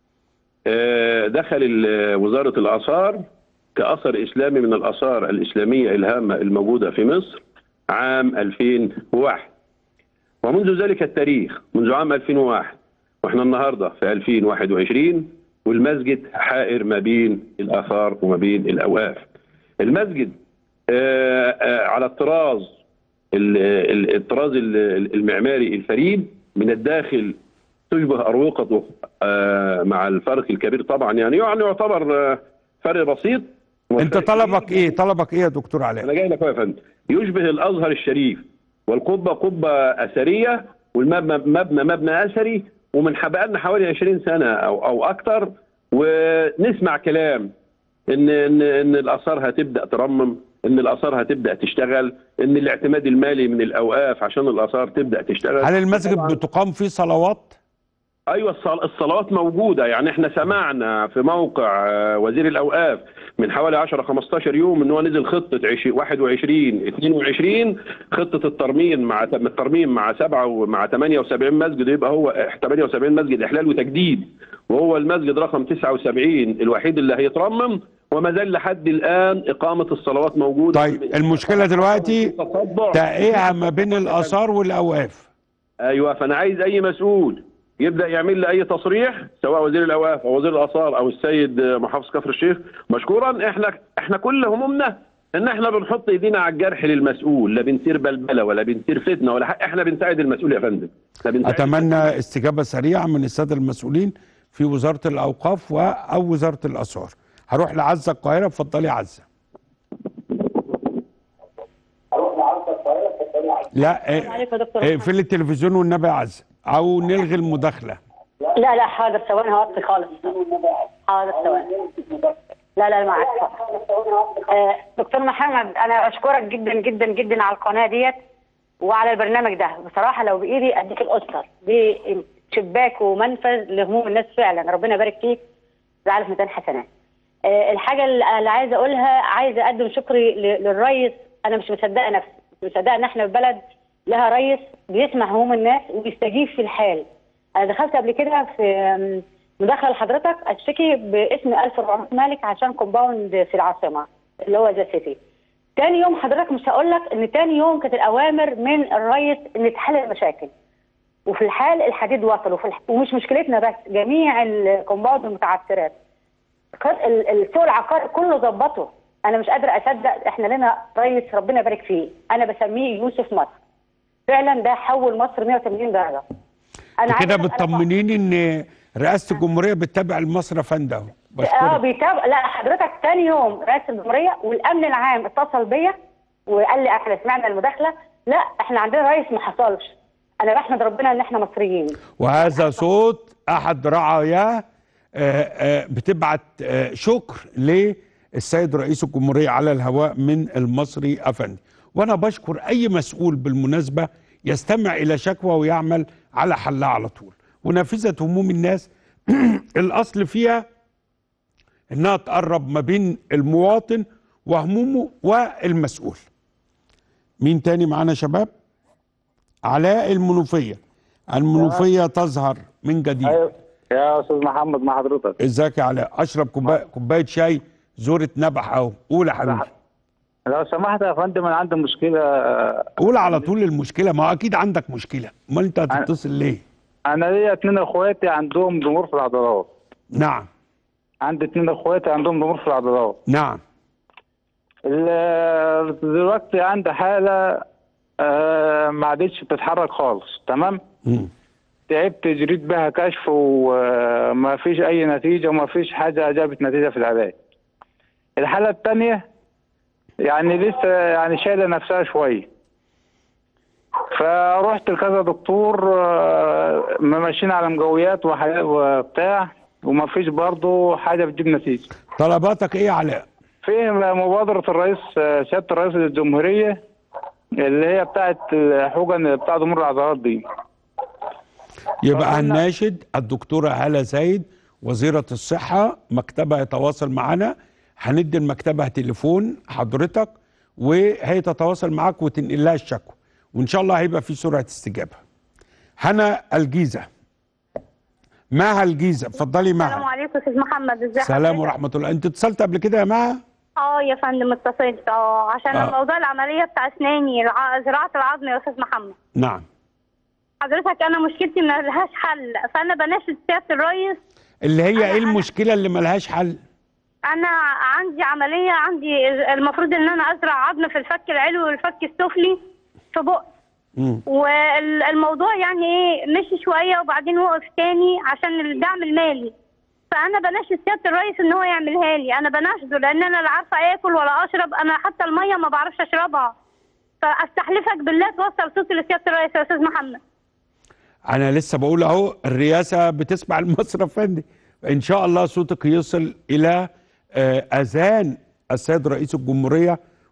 آه، دخل ال- وزاره الاثار كاثر اسلامي من الاثار الاسلاميه الهامه الموجوده في مصر عام 2001 ومنذ ذلك التاريخ منذ عام 2001 واحنا النهارده في 2021 والمسجد حائر ما بين الاثار وما بين الاوقاف. المسجد آه، آه، على الطراز ال- ال- الطراز ال- المعماري الفريد من الداخل تشبه اروقته آه، مع الفرق الكبير طبعا يعني يعني يعتبر آه، فرق بسيط انت طلبك ايه طلبك ايه يا دكتور علاء انا جاي لك أهو يا فندم يشبه الازهر الشريف والقبه قبه اثريه والمبنى مبنى مبنى اثري ومن بقالنا حوالي 20 سنه او او اكثر ونسمع كلام ان ان ان الاثار هتبدا ترمم ان الاثار هتبدا تشتغل ان الاعتماد المالي من الاوقاف عشان الاثار تبدا تشتغل هل المسجد طبعاً بتقام فيه صلوات ايوه الصل- الصلوات موجوده يعني احنا سمعنا في موقع آه، وزير الاوقاف من حوالي 10 15 يوم ان هو نزل خطه عش- 21 22 خطه الترميم مع الترميم مع 7 ومع 78 مسجد يبقى هو 78 مسجد احلال وتجديد وهو المسجد رقم 79 الوحيد اللي هيترمم وما زال لحد الان اقامه الصلوات موجوده طيب المشكله دلوقتي تصدع. تائهه ما بين الاثار والاوقاف ايوه فانا عايز اي مسؤول يبدا يعمل لي اي تصريح سواء وزير الاوقاف او وزير الاثار او السيد محافظ كفر الشيخ مشكورا احنا احنا كل همومنا ان احنا بنحط ايدينا على الجرح للمسؤول لا بنثير بلبله ولا بنثير فتنه ولا حق احنا بنساعد المسؤول يا فندم لا بنساعد اتمنى استجابه سريعه من الساده المسؤولين في وزاره الاوقاف و- او وزاره الاثار هروح لعزه القاهره اتفضلي عزه لا السلام عليكم يا دكتور اقفلي التلفزيون والنبي يا عزه او نلغي المداخله لا لا حاضر ثواني هوطي خالص حاضر ثواني لا لا معاك آه دكتور محمد انا اشكرك جدا جدا جدا على القناه ديت وعلى البرنامج ده بصراحه لو بايدي اديك الاسر دي شباك ومنفذ لهموم الناس فعلا ربنا يبارك فيك جعله في ميزان حسنات آه الحاجه اللي اللي عايزه اقولها عايزه اقدم شكري ل- للريس انا مش مصدقه نفسي مش مصدقه ان احنا في بلد لها ريس بيسمع هموم الناس وبيستجيب في الحال انا دخلت قبل كده في آم، مداخله لحضرتك اشتكي باسم 1400 مالك عشان كومباوند في العاصمه اللي هو ذا سيتي تاني يوم حضرتك مش هقول لك ان تاني يوم كانت الاوامر من الريس ان تحل المشاكل وفي الحال الحديد وصل وفي الح... ومش مشكلتنا بس جميع الكومباوند المتعثرات خد- ال- السوق العقاري كله ظبطه انا مش قادره اصدق احنا لنا رئيس ربنا يبارك فيه انا بسميه يوسف مصر فعلا ده حول مصر 180 درجه انا كده عايزة أسألك بتطمنيني ان رئاسه الجمهوريه بتتابع المصرف عنده اه بشكرك بيتابع لا حضرتك تاني يوم رئاسه الجمهوريه والامن العام اتصل بيا وقال لي احنا سمعنا المداخله لا احنا عندنا رئيس ما حصلش انا بحمد ربنا ان احنا مصريين وهذا صوت احد رعاياه آه، آه، بتبعت آه، شكر للسيد رئيس الجمهوريه على الهواء من المصري افندي وانا بشكر اي مسؤول بالمناسبه يستمع الى شكوى ويعمل على حلها على طول ونافذه هموم الناس الاصل فيها انها تقرب ما بين المواطن وهمومه والمسؤول مين تاني معانا يا شباب علاء المنوفيه المنوفيه تظهر من جديد أيوة. يا استاذ محمد مع حضرتك ازيك يا علاء اشرب كوبايه كوبايه شاي زورة نبح اهو قول يا حبيبي لو سمحت يا فندم انا عندي مشكله قول على طول المشكله ما هو اكيد عندك مشكله امال انت هتتصل ليه انا ليا اتنين اخواتي عندهم ضمور في العضلات نعم عندي اتنين اخواتي عندهم ضمور في العضلات نعم ال- دلوقتي عندي حاله آه، ما عادتش بتتحرك خالص تمام مم. تعبت جريت بها كشف وما فيش اي نتيجه وما فيش حاجه جابت نتيجه في العلاج الحاله الثانيه يعني لسه يعني شايله نفسها شويه فرحت لكذا دكتور آه، ماشيين على مجويات وحاجات وبتاع وما فيش برضه حاجه بتجيب نتيجه طلباتك ايه يا علاء في مبادره الرئيس آه، سياده الرئيس الجمهوريه اللي هي بتاعت الحجن بتاع ضمور العضلات دي يبقى هنناشد الدكتوره هاله زايد وزيره الصحه مكتبها يتواصل معنا هندي لمكتبها تليفون حضرتك وهي تتواصل معاك وتنقل لها الشكوى وان شاء الله هيبقى في سرعه استجابه هنا الجيزه مها الجيزه اتفضلي السلام مها عليكم استاذ محمد ازي سلام حضرتك؟ ورحمه الله انت اتصلت قبل كده يا مها اه يا فندم اتصلت اه عشان آه. موضوع العمليه بتاع اسناني الع- زراعه العظم يا استاذ محمد نعم حضرتك انا مشكلتي ما لهاش حل فانا بناشد سياده الريس اللي هي ايه المشكله اللي ملهاش حل انا عندي عمليه عندي المفروض ان انا ازرع عظم في الفك العلوي والفك السفلي في بق مم. والموضوع يعني ايه مشي شويه وبعدين وقف تاني عشان الدعم المالي فانا بناشد سياده الرئيس ان هو يعملها لي انا بناشده لان انا لا عارفه اكل ولا اشرب انا حتى الميه ما بعرفش اشربها فاستحلفك بالله توصل صوتي لسياده الرئيس يا استاذ محمد انا لسه بقول اهو الرئاسه بتسمع المصرف فندي ان شاء الله صوتك يصل الى آه، اذان السيد رئيس الجمهوريه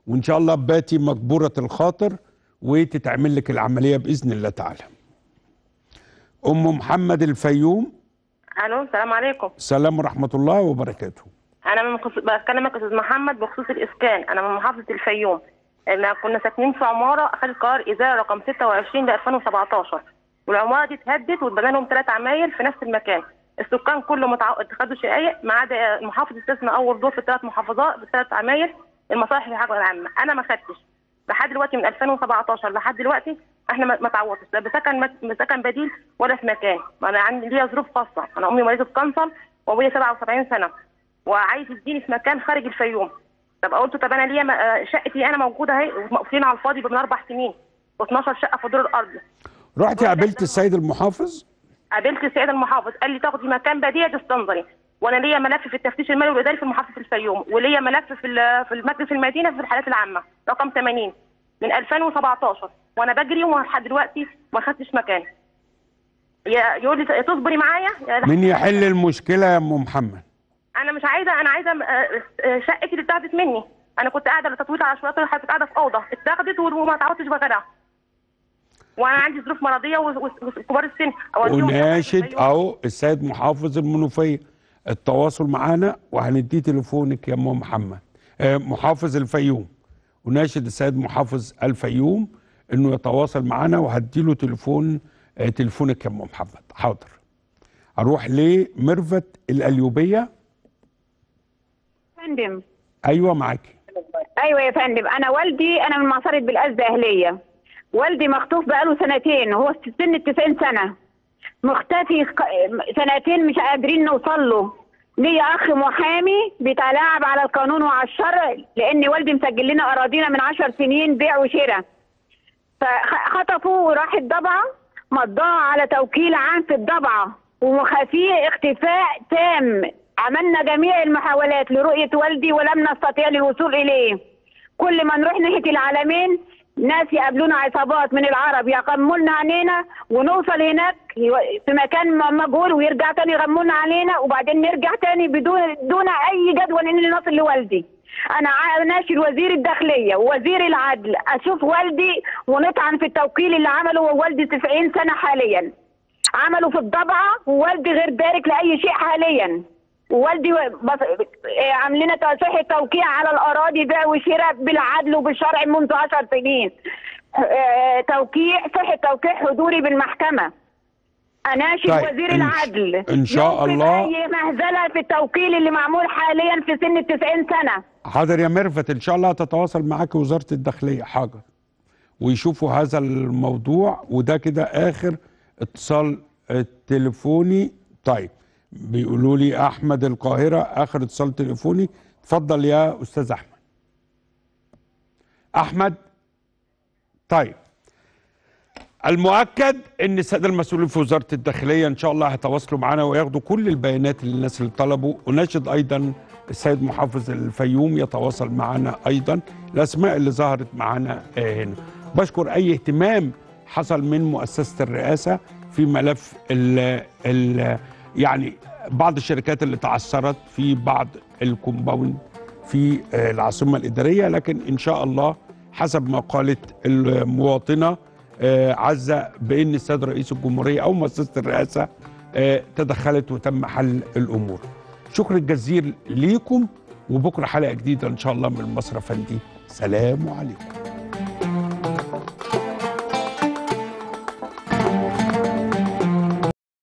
وان شاء الله باتي مجبوره الخاطر وتتعمل لك العمليه باذن الله تعالى ام محمد الفيوم الو السلام عليكم السلام ورحمه الله وبركاته انا من خص... بكلمك يا استاذ محمد بخصوص الاسكان انا من محافظه الفيوم احنا كنا ساكنين في عماره اخذت قرار ازاله رقم 26 ل 2017 والعماره دي اتهدت واتبنى لهم ثلاث عماير في نفس المكان السكان كله متعود خدوا شقايق ما عدا المحافظ استثنى اول دور في الثلاث محافظات بالثلاث عماير المصالح الحاجه العامه انا ما خدتش لحد دلوقتي من 2017 لحد دلوقتي احنا ما ما تعوضتش لا بسكن مك- سكن بديل ولا في مكان ما انا عندي ليا ظروف خاصه انا امي مريضه كانسر وابويا 77 سنه وعايز يديني في مكان خارج الفيوم طب قلت طب انا ليا م- آه، شقتي انا موجوده اهي ومقفولين على الفاضي من اربع سنين و12 شقه في الدور الارضي رحت قابلت السيد المحافظ قابلت السيد المحافظ قال لي تاخدي مكان بديل تستنظري وانا ليا ملف في التفتيش المالي والاداري في محافظه الفيوم وليا ملف في ال- في المجلس المدينه في الحالات العامه رقم 80 من 2017 وانا بجري ولحد دلوقتي ما خدتش مكان يا- يقول لي تصبري معايا يا مين يحل المشكله يا ام محمد انا مش عايزه انا عايزه آه، آه، شقتي اللي اتاخدت مني انا كنت قاعده لتطويل عشوائيات كنت قاعده في اوضه اتاخدت وما تعودتش بغيرها وانا عندي ظروف مرضيه و- و- وكبار السن أوديهم وناشد اهو السيد محافظ المنوفيه التواصل معانا وهنديه تليفونك يا ام محمد آه، محافظ الفيوم وناشد السيد محافظ الفيوم انه يتواصل معانا وهديله تليفون آه، تليفونك يا ام محمد حاضر اروح لميرفت الاليوبيه فندم ايوه معاكي ايوه يا فندم انا والدي انا من معصره بالازبه اهليه والدي مخطوف بقاله سنتين هو في سن التسعين سنه مختفي ق- سنتين مش قادرين نوصل له ليا اخ محامي بيتلاعب على القانون وعلى الشرع لان والدي مسجل لنا اراضينا من عشر سنين بيع وشراء فخطفوه وراح الضبعه مضاها على توكيل عام في الضبعه ومخافيه اختفاء تام عملنا جميع المحاولات لرؤيه والدي ولم نستطيع الوصول اليه كل ما نروح ناحيه العالمين ناس يقابلونا عصابات من العرب يغموا لنا عينينا ونوصل هناك يو- في مكان م- مجهول ويرجع تاني يغموا لنا علينا وبعدين نرجع تاني بدون دون اي جدوى ان نصل لوالدي انا ع- ناشر وزير الداخليه ووزير العدل اشوف والدي ونطعن في التوكيل اللي عمله ووالدي 90 سنه حاليا عملوا في الضبعه ووالدي غير دارك لاي شيء حاليا ووالدي بص... آه، عاملين تصحيح توقيع على الاراضي بيع وشراء بالعدل وبالشرع منذ 10 سنين آه، توقيع صحة توقيع حضوري بالمحكمة اناشد طيب، وزير إن- العدل إن شاء يوقف الله. اي مهزله في التوكيل اللي معمول حاليا في سن ال 90 سنه حاضر يا ميرفت ان شاء الله هتتواصل معاك وزاره الداخليه حاضر ويشوفوا هذا الموضوع وده كده اخر اتصال تليفوني طيب بيقولوا لي احمد القاهره اخر اتصال تليفوني اتفضل يا استاذ احمد احمد طيب المؤكد ان الساده المسؤولين في وزاره الداخليه ان شاء الله هيتواصلوا معانا وياخدوا كل البيانات اللي الناس اللي طلبوا وناشد ايضا السيد محافظ الفيوم يتواصل معنا ايضا الاسماء اللي ظهرت معانا آه، هنا بشكر اي اهتمام حصل من مؤسسه الرئاسه في ملف ال ال يعني بعض الشركات اللي تعثرت في بعض الكومباوند في آه، العاصمه الاداريه لكن ان شاء الله حسب ما قالت المواطنه آه، عزه بان السيد رئيس الجمهوريه او مؤسسه الرئاسه آه، تدخلت وتم حل الامور. شكر الجزيل ليكم وبكره حلقه جديده ان شاء الله من مصر فندي سلام عليكم.